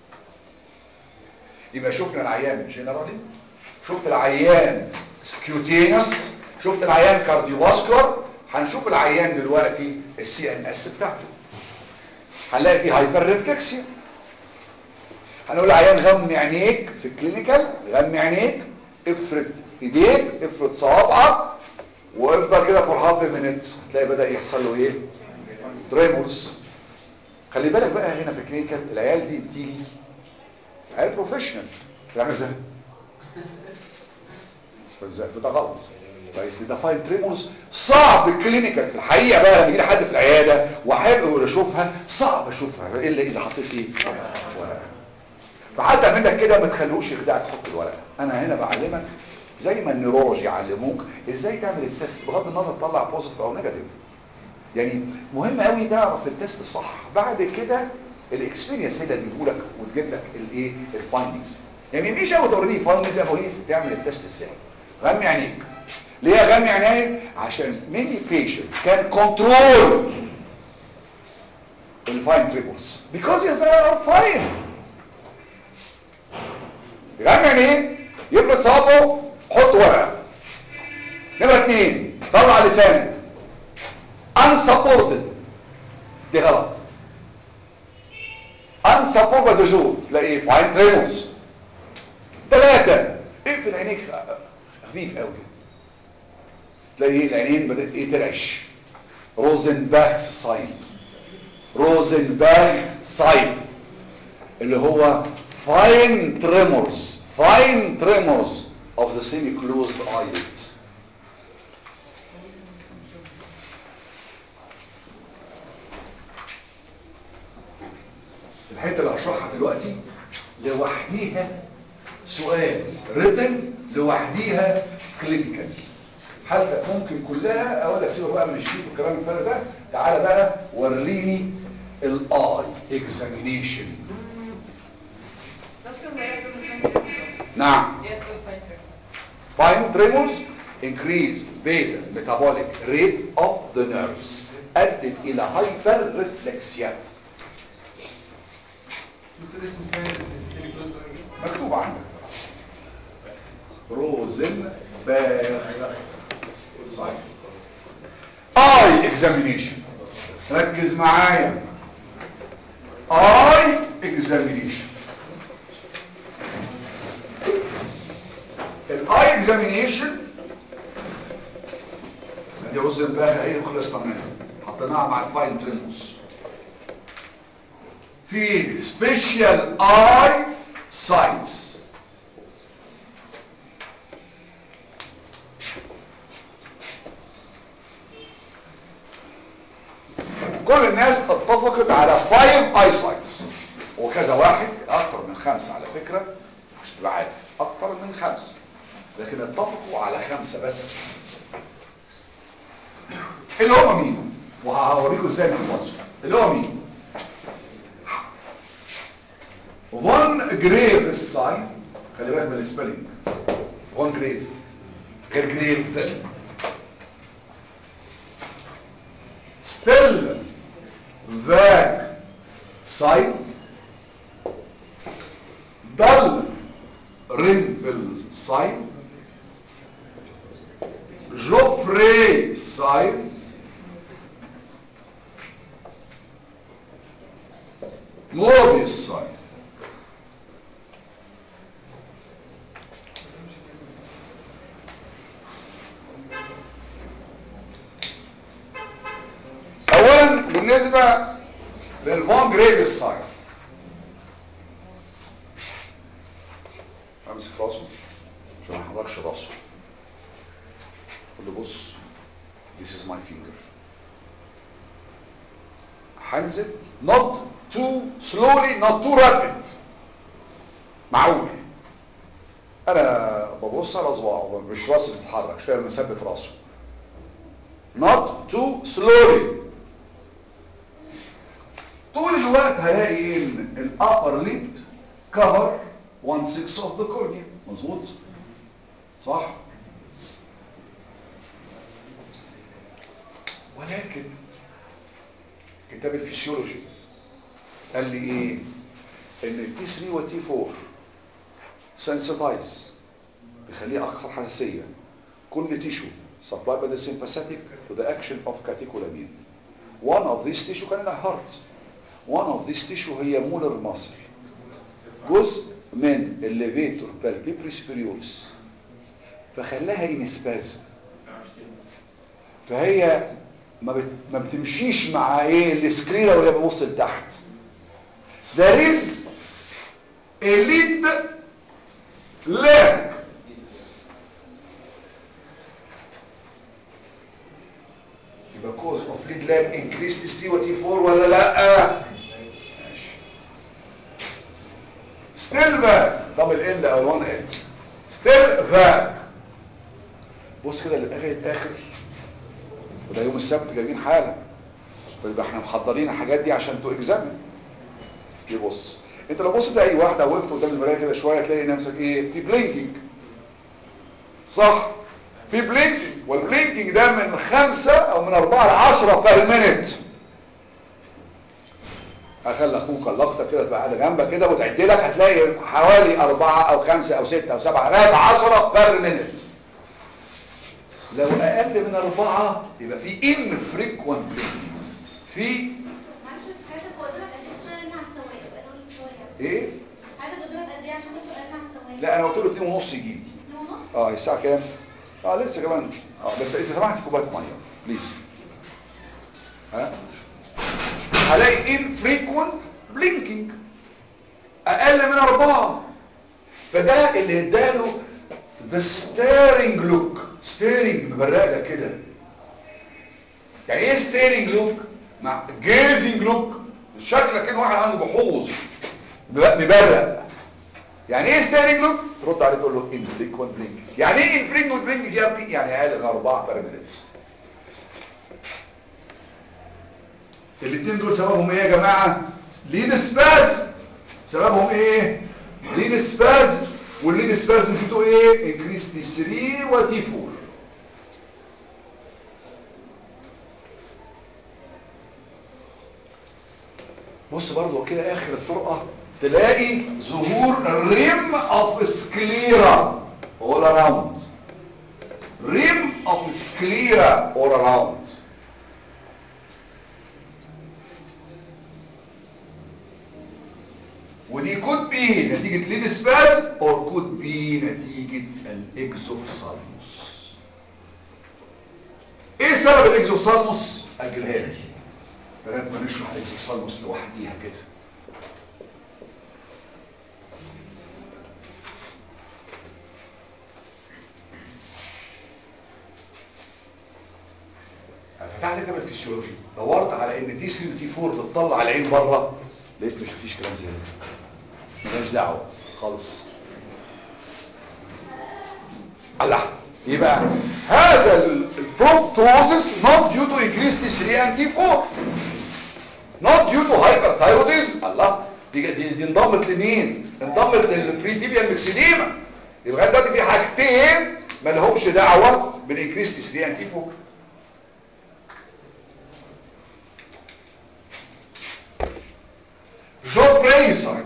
يبقى شفنا العيان جنرالي شفت العيان سكيوتينس شفت العيان كارديوفاسكولار هنشوف العيان دلوقتي السي ان اس بتاعته هنلاقي فيه هايبر ريفلكسيا هنقول عيان غمي عينيك في الكلينيكال غمي عينيك افرد ايديك افرد صوابعك وافضل كده فور هاف مينيت هتلاقي بدا يحصل له ايه دريمورز خلي بالك بقى هنا في الكلينيكال العيال دي بتيجي عيال بروفيشنال بتعمل ازاي ازاي ده غلط كويس ده فاين تريمورز صعب الكلينيكال في الحقيقه بقى لما يجي لي حد في العياده وحابب اشوفها صعب اشوفها الا اذا حطيت ايه ورقه فحتى منك كده ما تخلوش يخدعك تحط الورقه انا هنا بعلمك زي ما النيرولوجي يعلموك ازاي تعمل التست بغض النظر تطلع بوزيتيف او نيجاتيف يعني مهم قوي تعرف التست صح بعد كده الاكسبيرينس هي اللي تجيبه لك وتجيب لك الايه الفايندنجز يعني مش اول توريني فايندنجز انا اوريك تعمل التست ازاي غمي عينيك ليه اغمي عينيك عشان many patient can control الفاين تريبلز because yes they are fine يغمي عينيه يفرد صابه حط ورقه نمرة اتنين طلع لسانك unsupported دي غلط unsupported دجور تلاقيه فاين تريموس ثلاثة اقفل عينيك خفيف قوي تلاقي العينين بدأت ايه ترعش روزنباكس ساين روزنباك ساين اللي هو fine tremors fine tremors of the semi-closed eyelid الحته اللي هشرحها دلوقتي لوحديها سؤال ريتن لوحديها كلينيكال حالتك ممكن كلها اقول لك سيبك بقى من الشيك والكلام الفارغ ده تعالى بقى وريني الاي اكزامينيشن دكتور ما هي الفاينتر نعم هي الفاينتر fine tremors increase basal metabolic rate of the nerves ادت الى hyperreflexia دكتور اسم السنة السيمي كلوز مكتوب عندك روزن باغ اي اكزامينيشن ركز معايا اي اكزامينيشن الاي اكزامينيشن ادي روزن باغ اهي خلصنا منها حطيناها مع الفاين تريموس في سبيشال اي سايتس كل الناس اتفقت على 5 اي سايتس وكذا واحد اكتر من خمسة على فكرة مش تبقى عارف اكتر من خمسة لكن اتفقوا على خمسة بس اللي هم مين وهوريكم ازاي نحفظهم اللي هو مين فون جريف الساين خلي بالك من السبيلنج فون جريف غير جريف ستيل ذاك ساين دل ريمبلز ساين جوفري ساين موبيس ساين بالنسبة للفون جريفيس ساين امسك راسه عشان ما احركش راسه قول له بص this is my finger هنزل not too slowly not too rapid معقول انا ببص على صباعه مش راسي بتتحرك شايف مثبت راسه not too slowly طول الوقت هلاقي ان الابر ليد cover 1 6 of the cornea مظبوط صح ولكن كتاب الفسيولوجي قال لي ايه ان التي 3 والتي 4 سنسيتايز بيخليه اكثر حساسيه كل تيشو supplied by the sympathetic to the action of catecholamine one of these tissue كان heart one of these tissue هي مولر ماسل جزء من الليفيتور بالبيبري سبيريورس فخلاها انسبازم فهي ما, بت... ما بتمشيش مع ايه السكرينه وهي بتبص لتحت there is a lead leg يبقى cause of lead leg increased T3 و T4 ولا لا ماشي still back دبل ال او 1 ال still back بص كده للاخر الاخر وده يوم السبت جايبين حاله طيب احنا محضرين الحاجات دي عشان تو اكزامن يبص انت لو بصيت لاي واحده وقفت قدام المرايه كده شويه تلاقي نفسك ايه في بلينكينج صح في بلينكينج والبلينكينج ده من خمسة او من اربعة لعشرة بير مينت هخلي اخوك اللقطه كده تبقى قاعده جنبك كده وتعد لك هتلاقي حوالي اربعة او خمسة او ستة او سبعة لغايه عشرة بير مينت لو اقل من اربعة يبقى في infrequent في معلش بس حضرتك قدامك قد ايه تشتغل على السواق بقى نقول السواق ايه حضرتك قدامك قد ايه عشان تشتغل على السواق لا انا قلت له 2 ونص يجيب اتنين ونص اه الساعه كام اه لسه كمان اه بس اذا سمحت كوبايه ميه بليز ها هلاقي infrequent blinking اقل من اربعة فده اللي اداله the staring look staring مبرق لك كده يعني ايه staring look مع gazing look شكلك كده واحد عنده بحوظ مبرق يعني ايه staring look ترد عليه تقول له infrequent blinking يعني ايه infrequent blinking يا ابني يعني اقل من اربعة per minute الاثنين دول سببهم ايه يا جماعة ليد سباز سببهم ايه ليد سباز والليد سباز نشوفه ايه انكريس تي 3 وتي 4 بص برضو كده اخر الطرقة تلاقي ظهور الريم اوف سكليرا all around ريم اوف سكليرا all around ودي could be نتيجة ليد سباز or could be نتيجة الاكزوفثالموس ايه سبب الاكزوفثالموس اجلها لي لغايه ما نشرح الاكزوفثالموس لوحديها كده فتحت كتاب الفسيولوجي دورت على ان تي 3 وتي 4 بتطلع العين بره لقيت مش مفيش كلام زي ده مالهاش دعوه خالص الله يبقى هذا البروبتوزس not due to increased T3 and T4 not due to hyperthyroidism الله دي دي, دي انضمت لمين انضمت للبريتيبيال ميكسيديما يبقى لغايه دلوقتي في حاجتين ما لهمش دعوه بالانكريست 3 and T4 جو بريسر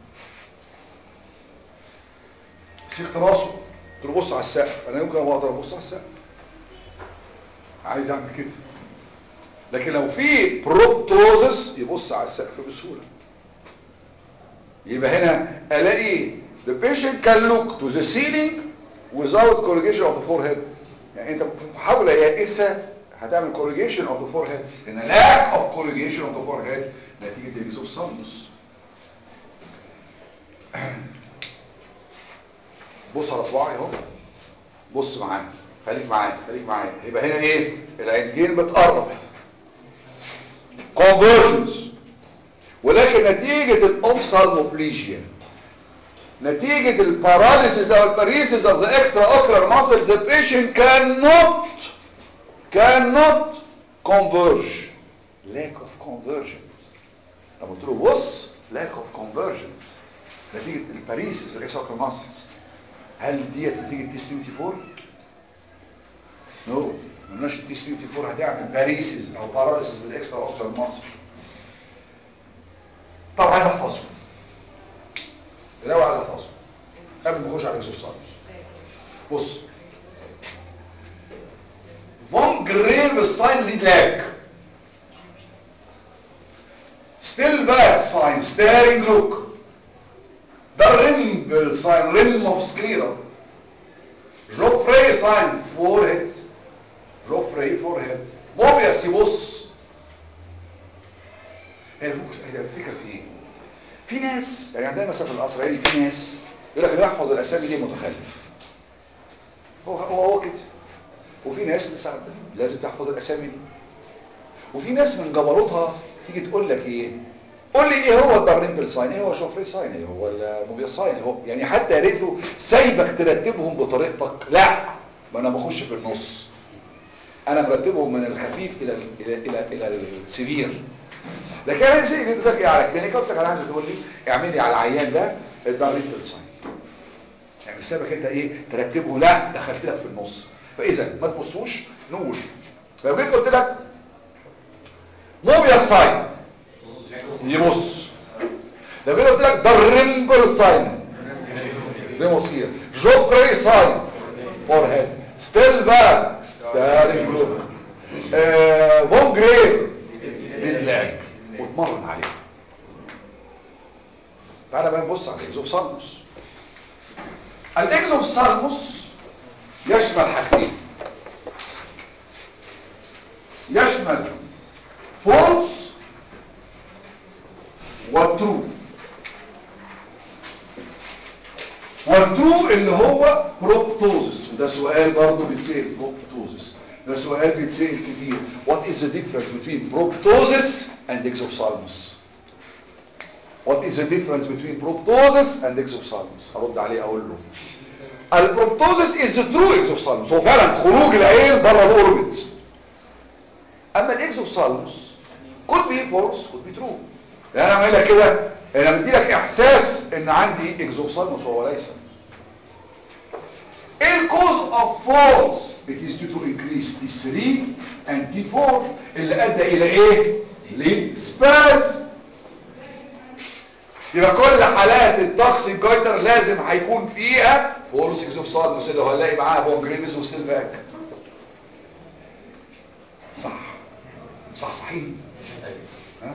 مسكت راسه قلت له بص على السقف انا يمكن اقدر ابص على السقف عايز اعمل كده لكن لو في بروبتوزس يبص على السقف بسهوله يبقى هنا الاقي the patient can look to the ceiling without corrugation of the forehead يعني انت في محاوله يائسه هتعمل corrugation of the forehead ان lack of corrugation of the forehead نتيجة الاكزوبسالموس بص على صباعي اهو بص معايا خليك معايا خليك معايا يبقى هنا ايه العينتين بتقرب convergence ولكن نتيجة الاوفسالموبليجيا نتيجة الباراليسيس او الباريسيس of the extraocular muscle the patient cannot cannot converge lack of convergence لما قلت له بص lack of convergence نتيجة الباريسيس في الاكستراocular muscles هل ديت نتيجة تي 24 نو مالناش تي 24 هتعمل باريسيس او باراليسيس في الاكستراocular muscle طب عايز احفظه الاول عايز احفظه قبل ما اخش على الاكسوسايز بص فون جريف الساين ليد لاك ستيل باك ساين ستارينج لوك ده الريمبل ساين ريم اوف سكليرا جوفري ساين فور هيد جوفري فور هيد موبياس يبص هي الفكره في ايه في ناس يعني عندنا مثلا في القصر العيني في ناس يقول لك اللي يحفظ الاسامي دي متخلف هو هو هو كده وفي ناس تساعد لازم تحفظ الاسامي دي وفي ناس من جبروتها تيجي تقول لك ايه قول لي ايه هو الدارنبل ساين ايه هو شوفري ساين ايه هو الموبيا ساين هو يعني حتى يا ريته سايبك ترتبهم بطريقتك لا ما انا بخش في النص انا مرتبهم من الخفيف الى ال الى الى, إلى السرير لكن انا زي اللي قلت لك ايه على كلينيكا قلت لك انا عايز تقول لي اعمل لي على العيان ده الدارنبل ساين يعني مش سابك انت ايه ترتبه لا دخلت لك في النص فاذا ما تبصوش نقول لو جيت قلت لك موبيا ساين يبص لو جيت قلت لك درمبل ساين لمصير جوفري ساين فور هيد ستيل باك ستارينج لوك فون جريف زيتلاج واتمرن عليه تعالى بقى نبص على الاكزوبسالموس الاكزوبسالموس يشمل حاجتين يشمل فولس والترو والترو اللي هو بروبتوزس وده سؤال برضه بيتسال بروبتوزس ده سؤال بيتسال كتير what is the difference between proptosis and exophthalmos what is the difference between proptosis and exophthalmos هرد عليه اقول له البروبتوزس is the true exophthalmos هو فعلا خروج العين بره الاوربت اما الاكزوبثالموس could be false could be true يعني انا عامل لك كده انا بدي لك احساس ان عندي اكزوبثالموس وهو ليس ايه الكوز اوف فولس it is due to increase T3 and T4 اللي ادى الى ايه لسباز يبقى كل حالات التوكسيك جويتر لازم هيكون فيها فولس اكزوبثالموس اللي هو هنلاقي معاها بونجريفيس وستيل باك صح صح صحيح ها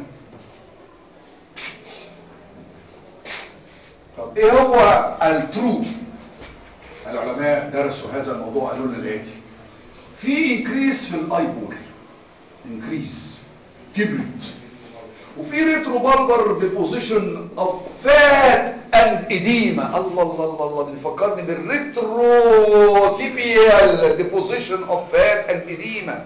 طب ايه هو الترو العلماء درسوا هذا الموضوع قالوا لنا الاتي في انكريس في الاي بول انكريس كبرت وفي ريترو بالبر ديبوزيشن اوف فات اند اديما الله الله الله الله ده بيفكرني بالريترو تيبيال ديبوزيشن اوف فات اند اديما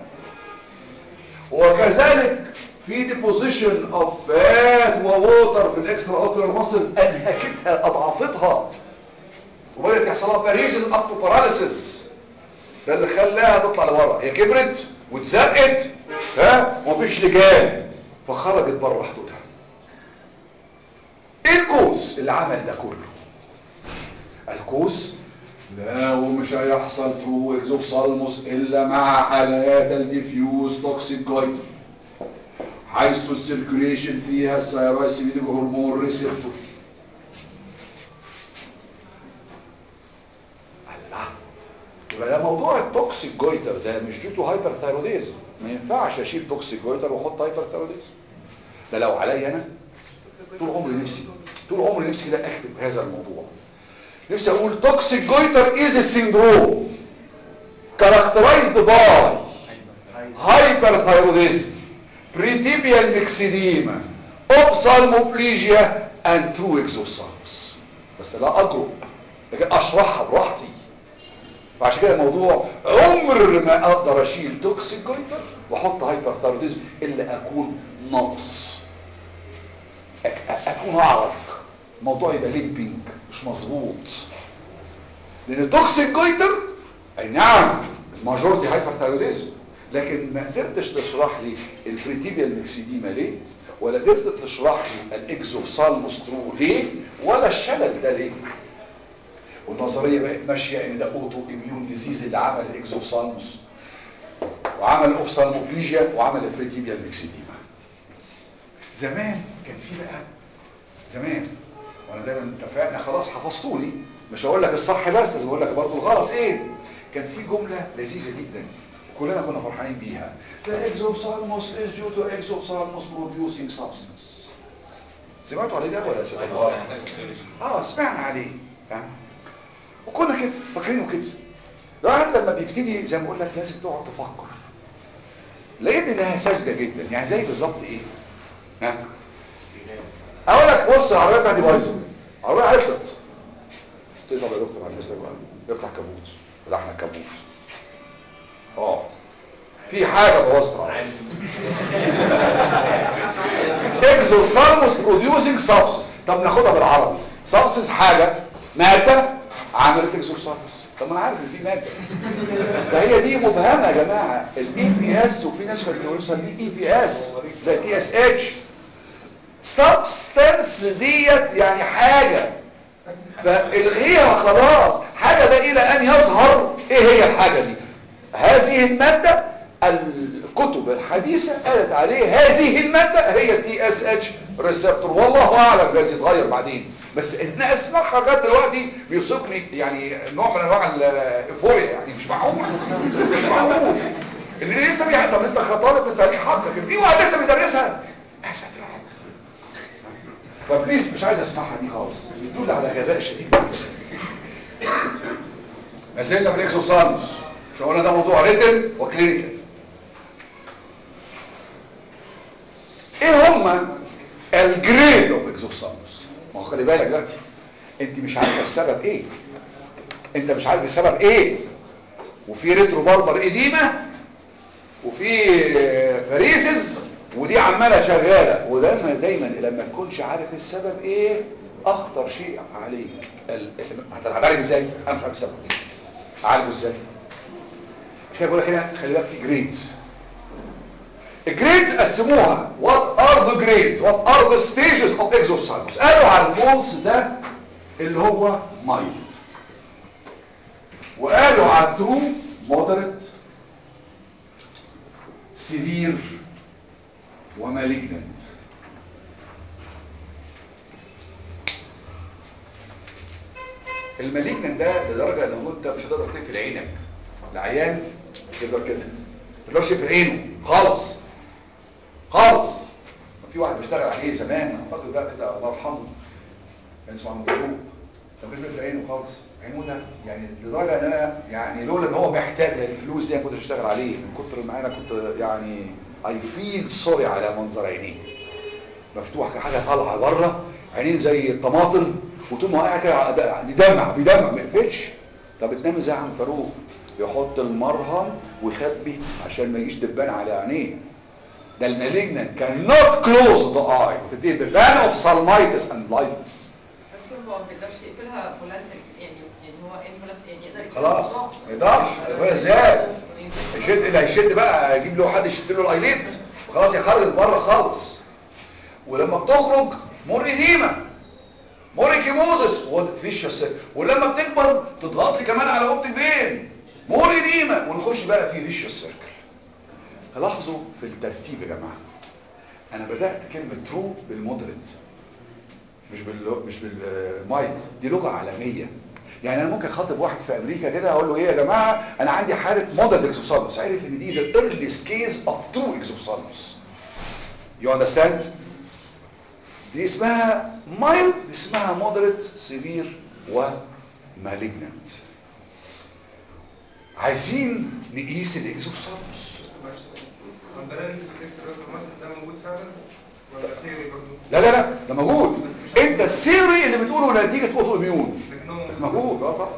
وكذلك في ديبوزيشن اوف فات ووتر في الاكسترا اوكولار ماسلز انهكتها اضعفتها وبدات يحصل لها باريسيس اب تو باراليسيس ده اللي خلاها تطلع لورا هي كبرت واتزقت ها ومفيش لجان فخرجت بره حدودها ايه الكوز اللي عمل ده كله الكوز لا ومش هيحصل ترو اكزوبسالموس الا مع حالات الديفيوز توكسيك جويتر حيث السيركوليشن فيها الثايرويد هرمون ريسبتور الله يبقى ده موضوع التوكسيك جويتر ده مش جيتو هايبر ثايروديزم ما ينفعش اشيل توكسيك جويتر واحط هايبر ثايروديزم ده لو عليا انا طول عمري نفسي طول عمري نفسي لا اكتب هذا الموضوع نفسي اقول توكسيك جويتر از سيندروم characterized by hyperthyroidism بريتيبيال ميكسيديما اوبسالموبليجيا اند ترو اكزوسالمس بس لا اجرؤ لكن اشرحها براحتي فعشان كده الموضوع عمر ما اقدر اشيل توكسيك جويتر واحط هايبرثايروديزم الا اكون ناقص أك- أ- اكون اعرق الموضوع يبقى ليبينج مش مظبوط لان التوكسيك جويتر اي نعم ماجورتي هايبرثايروديزم لكن ما قدرتش تشرح لي البريتيبيال ميكسيديما ليه ولا قدرت تشرح لي الاكزوفسالموس ترو ليه ولا الشلل ده ليه والنظريه بقت ماشيه ان ده اوتو اميون ديزيز اللي عمل الاكزوفسالموس وعمل الاوفسالموبليجيا وعمل البريتيبيال ميكسيديما زمان كان في بقى زمان وانا دايما اتفقنا خلاص حفظتوني مش هقول لك الصح بس لازم اقول لك برضه الغلط ايه كان في جمله لذيذه جدا كلنا كنا فرحانين بيها The exophthalmos is due to exophthalmos producing substance سمعتوا عليه ده ولا سمعتوا غلط؟ اه سمعنا عليه ها؟ وكنا كده فاكرينه كده الواحد لما بيبتدي زي ما اقول لك لازم تقعد تفكر لقيت انها ساذجه جدا يعني زي بالظبط ايه ها اقول لك بص العربيه بتاعتي بايظه العربيه عطلت قلت له طب يا دكتور بعد اذنك بقى افتح كابوت فتحنا الكابوت اه في حاجه بوظت العربيه اكزوثالموس بروديوسنج سبستنس طب ناخدها بالعربي سبستنس حاجه ماده عملت اكزوثالموس طب ما انا عارف ان في ماده ده هي دي مبهمه يا جماعه الاي بي اس وفي ناس كانت بتقول اي بي اس زي تي اس اتش سبستنس ديت يعني حاجه فالغيها خلاص حاجه ده الى ان يظهر ايه هي الحاجه دي هذه الماده الكتب الحديثة قالت عليه هذه المادة هي تي اس اتش ريسبتور والله اعلم جايز يتغير بعدين بس ان اسمعها لغايه دلوقتي بيوصفني يعني نوع من انواع الايفوريا يعني مش معقول مش معقول اللي لسه بيحب طب انت كطالب انت ليك حق لكن في واحد لسه بيدرسها يا ساتر يا رب فبليز مش عايز اسمعها دي خالص بتدل على غباء شديد جدا ما زلنا في الاكسوسالموس شغلنا ده موضوع ريتن وكلينيكال ايه هما الجريد اوف اكزوفسالموس ما هو خلي بالك دلوقتي انت مش عارفه السبب ايه انت مش عارف السبب ايه وفي ريترو باربر اديمه وفي فاريسز ودي عماله شغاله ودايما دايما لما تكونش عارف السبب ايه اخطر شيء عليك ال- هتعالج ازاي انا مش عارف السبب اعالجه ازاي مش كده بقول لك هنا خلي بالك في جريدز الجريدز قسموها what are the grades what are the stages of exophthalmos قالوا على الفولس ده اللي هو mild وقالوا على الترو moderate severe ومالجنت المالجنت ده لدرجه ان انت مش هتقدر تقفل عينك العيان يقدر كده ما تقدرش يقفل عينه خالص خالص في واحد بيشتغل عليه زمان اعتقد بقى كده الله يرحمه كان اسمه عم فاروق كان بيقفل عينه خالص عينه ده يعني لدرجه ان انا يعني لولا ان هو محتاج للفلوس دي أنا كنت اشتغل عليه من كتر ما انا كنت يعني اي فيل سوري على منظر عينيه مفتوح حاجه طالعه بره عينين زي الطماطم وطول ما هو قاعد كده على- بيدمع بيدمع ما يقفلش طب تنام ازاي يا عم فاروق يحط المرهم ويخبي عشان ما يجيش دبان على عينيه ده المالجنت كان نوت كلوز ذا اي وتبتدي ببان اوف سالمايتس اند بلايندنس دكتور هو ما بيقدرش يقفلها فولانتكس يعني يعني هو انفولانت يعني يقدر يقفلها خلاص بالظبط. ما يقدرش هو ازاي يشد اللي هيشد بقى يجيب له حد يشد له الايليت وخلاص يخرج بره خالص ولما بتخرج مور ايديما مور كيموزس وفيش ولما بتكبر تضغط لي كمان على اوبتيك بين مور ايديما ونخش بقى في فيش سيركل لاحظوا في الترتيب يا جماعه انا بدات كلمه ترو بالمودريت مش بال مش بالمايل دي لغه عالميه يعني انا ممكن اخاطب واحد في امريكا كده اقول له ايه يا جماعه انا عندي حاله مودرن اكزوسالموس عارف ان دي the earliest case of true exophthalmos you understand دي اسمها mild دي اسمها moderate severe و malignant عايزين نقيس الاكزوسالموس البالانس في الاكس رايت مثلا ده موجود فعلا ولا ثيوري برضه لا لا لا ده موجود انت السيري اللي بتقوله نتيجه اوتو اميون لكن هو موجود موجود اه طبعا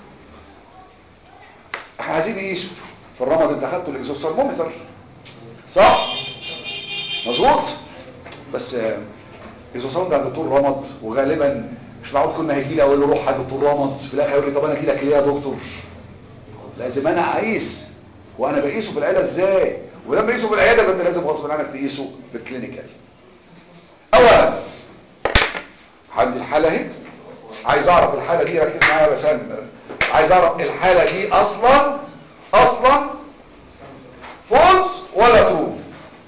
احنا عايزين نقيسه في الرمض انت اخدته الاكزوثرمومتر صح مظبوط بس آه، الاكزوثرمومتر ده عند دكتور رمض وغالبا مش معقول كنا هيجي لي اقول له روح عند دكتور رمض في الاخر يقول لي طب انا اجي لك ليه يا دكتور لازم انا اقيس وانا بقيسه في العياده ازاي ولما اقيسه في العياده يبقى انت لازم غصب عنك تقيسه بالكلينيكال اولا عندي الحاله اهي عايز اعرف الحاله دي ركز معايا يا بسام عايز اعرف الحاله دي اصلا اصلا فولس ولا ترو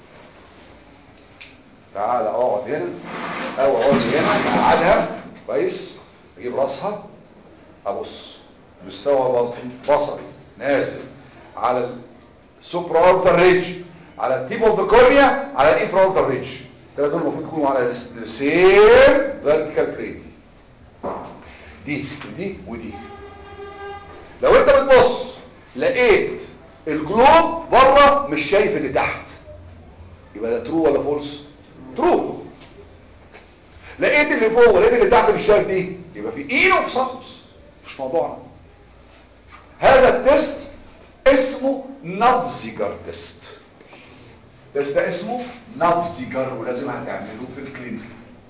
تعال اقعد هنا او اقعد هنا اقعدها كويس اجيب راسها ابص مستوى بصري نازل على السوبرا اورتال ريدج على التيب اوف ذا كورنيا على الانفرا اورتال ريدج الثلاثه دول المفروض يكونوا على السيم فيرتيكال بلين دي ودي ودي لو انت بتبص لقيت الجلوب بره مش شايف اللي تحت يبقى ده ترو ولا فولس ترو لقيت اللي فوق ولقيت اللي تحت مش شايف دي يبقى في اينو في سقف مش موضوعنا هذا التست اسمه نافزيجر تيست التست ده اسمه نافزيجر ولازم هتعملوه في الكلينيك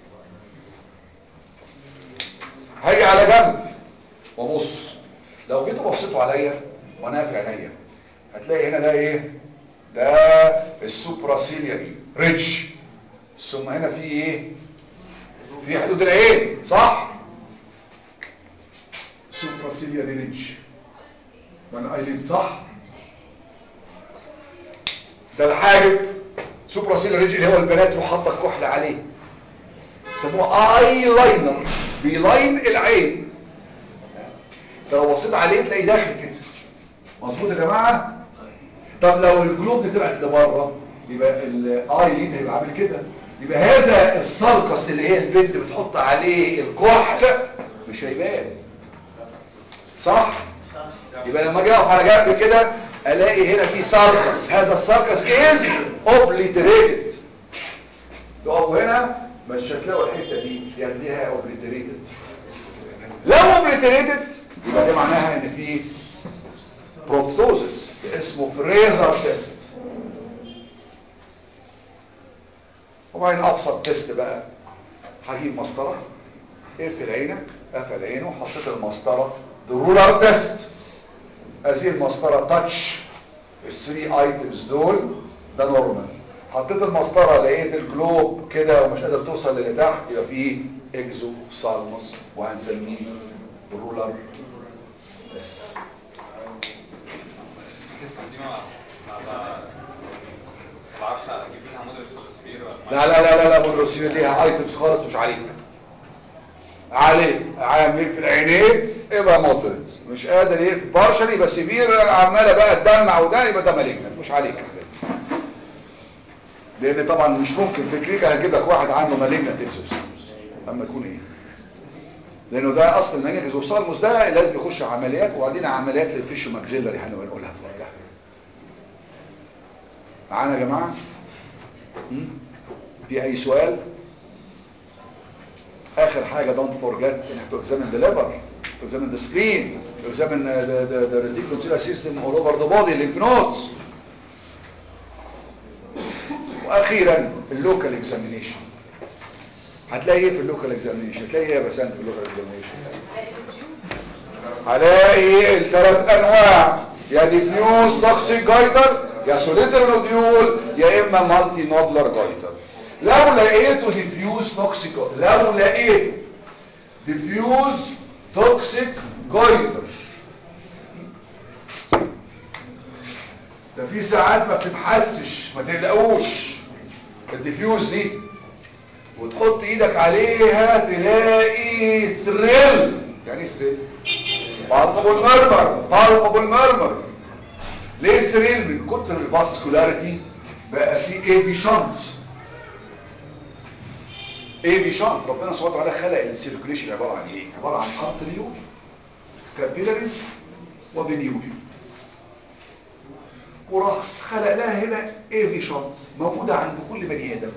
هاجي على جنب وابص لو جيتوا بصيتوا عليا وانا في عينيا هتلاقي هنا ده ايه ده السوبراسيلياري ريدج ثم هنا في ايه في حدود العين صح سوبراسيلياري ريدج ده الايليد صح ده الحاجب سوبراسيلياري ريدج اللي هو البنات تروح حاطه الكحل عليه يسموه اي لاينر بيلاين العين انت لو بصيت عليه تلاقي داخل كده مظبوط يا جماعه طب لو الجلوب دي طلعت لبره يبقى الاي ليد هيبقى عامل كده يبقى هذا السرقس اللي هي البنت بتحط عليه الكحل مش هيبان صح يبقى لما اجي اقف على جنب كده الاقي هنا في سرقس هذا السرقس از اوبليتريتد تقفوا هنا مش هتلاقوا الحته دي دي هتلاقيها اوبليتريتد لو اوبليتريتد يبقى ده معناها ان في بروبتوزس اسمه فريزر تيست وبعدين ابسط تيست بقى هجيب مسطره اقفل عينك قفل عينه حطيت المسطره رولر تيست هذه المسطره تاتش الثري ايتمز دول ده نورمال حطيت المسطره لقيت الجلوب كده ومش قادر توصل للي تحت يبقى فيه اكزو سالموس وهنسميه رولر تيست التست دي ما ما ما بعرفش اجيب منها موديل سولسبير ولا لا لا لا لا لا بولروسيل ليها ايتمز خالص مش عليك عليه عامل في العينين يبقى مودريت مش قادر يقفل بارشلي بس سيفير عماله بقى تدمع وده يبقى ده مالجنت مش عليك لان طبعا مش ممكن في كلينيكا هنجيب لك واحد عنده مالجنت اكسوسالموس اما يكون ايه لانه ده اصل المالجنت اكسوسالموس ده لازم يخش عمليات وبعدين عمليات للفيشو ماكسيلري هنقولها في وقتها معانا يا جماعه م? في اي سؤال اخر حاجه don't forget انك to examine the liver to examine the spleen to examine the, the, the reticulocellular system all over the body lymph nodes واخيرا اللوكال اكزامينيشن هتلاقي ايه في اللوكال اكزامينيشن هتلاقي ايه يا بسام في اللوكال اكزامينيشن هلاقي الثلاث انواع يا ديفيوز توكسيك جايتر يا سوليتر نوديول يا اما مالتي نودلر جايتر لو لقيته ديفيوز توكسيك لو لقيته ديفيوز توكسيك جايتر ده في ساعات ما بتتحسش ما تقلقوش الديفيوز دي وتحط ايدك عليها تلاقي ثريل يعني ايه ثريل بالبابل ميرمر بالبابل ميرمر ليه ثريل من كتر الفاسكولاريتي بقى في ايه بي شانس ايه بي شانس ربنا سبحانه وتعالى خلق السيركوليشن عباره عن ايه عباره عن ارتريول كابيلاريز وفينيول وراح خلق لها هنا ايه في شنط موجودة عند كل بني ادم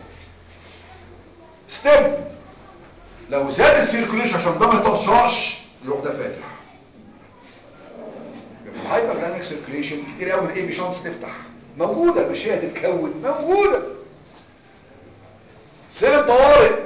ستيب لو زاد السيركوليشن عشان ده ما يتقشعش يروح ده فاتح في الهايبر دايناميك سيركوليشن كتير قوي من ايه في شانس تفتح موجودة مش هي تتكون موجودة سلم طوارئ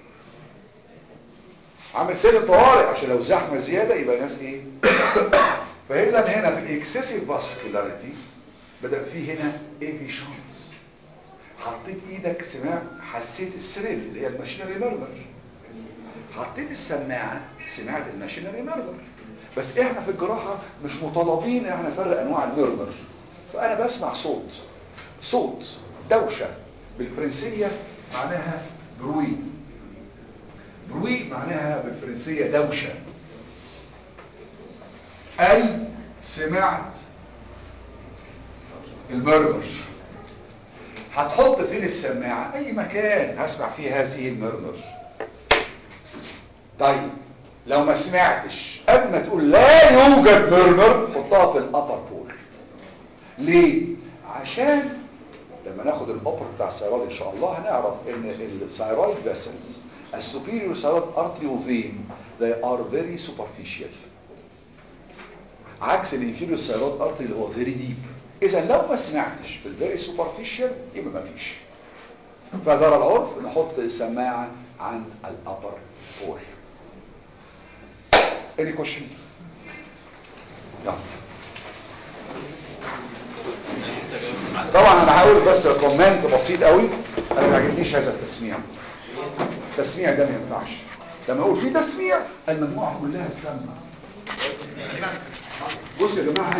عامل سلم طوارئ عشان لو زحمة زيادة يبقى ناس ايه فاذا هنا في الاكسسيف فاسكولاريتي بدأ في هنا ايه في شانس حطيت ايدك سمعت حسيت السريل اللي هي الماشينري ميرمر حطيت السماعة سمعت الماشينري ميرمر بس احنا في الجراحة مش مطالبين احنا نفرق انواع الميرمر فانا بسمع صوت صوت دوشة بالفرنسية معناها بروي بروي معناها بالفرنسية دوشة اي سمعت المرمر هتحط فين السماعة اي مكان هسمع فيه هذه المرمر طيب لو ما سمعتش قبل ما تقول لا يوجد مرمر حطها في الابر بول ليه عشان لما ناخد الاوبر بتاع الثيرويد ان شاء الله هنعرف ان الثيرويد فيسلز السوبيريور ثيرويد ارتري وفين they are very superficial عكس الانفيريور ثيرويد ارتري اللي هو very deep اذا لو ما سمعتش في الفيري سوبرفيشال يبقى ما فيش فجرى العرف نحط السماعه عند الابر بول any question يلا طبعا انا هقول بس كومنت بسيط قوي انا ما عجبنيش هذا التسميع التسميع ده ما ينفعش لما اقول في تسميع المجموعه كلها تسمع بصوا يا جماعه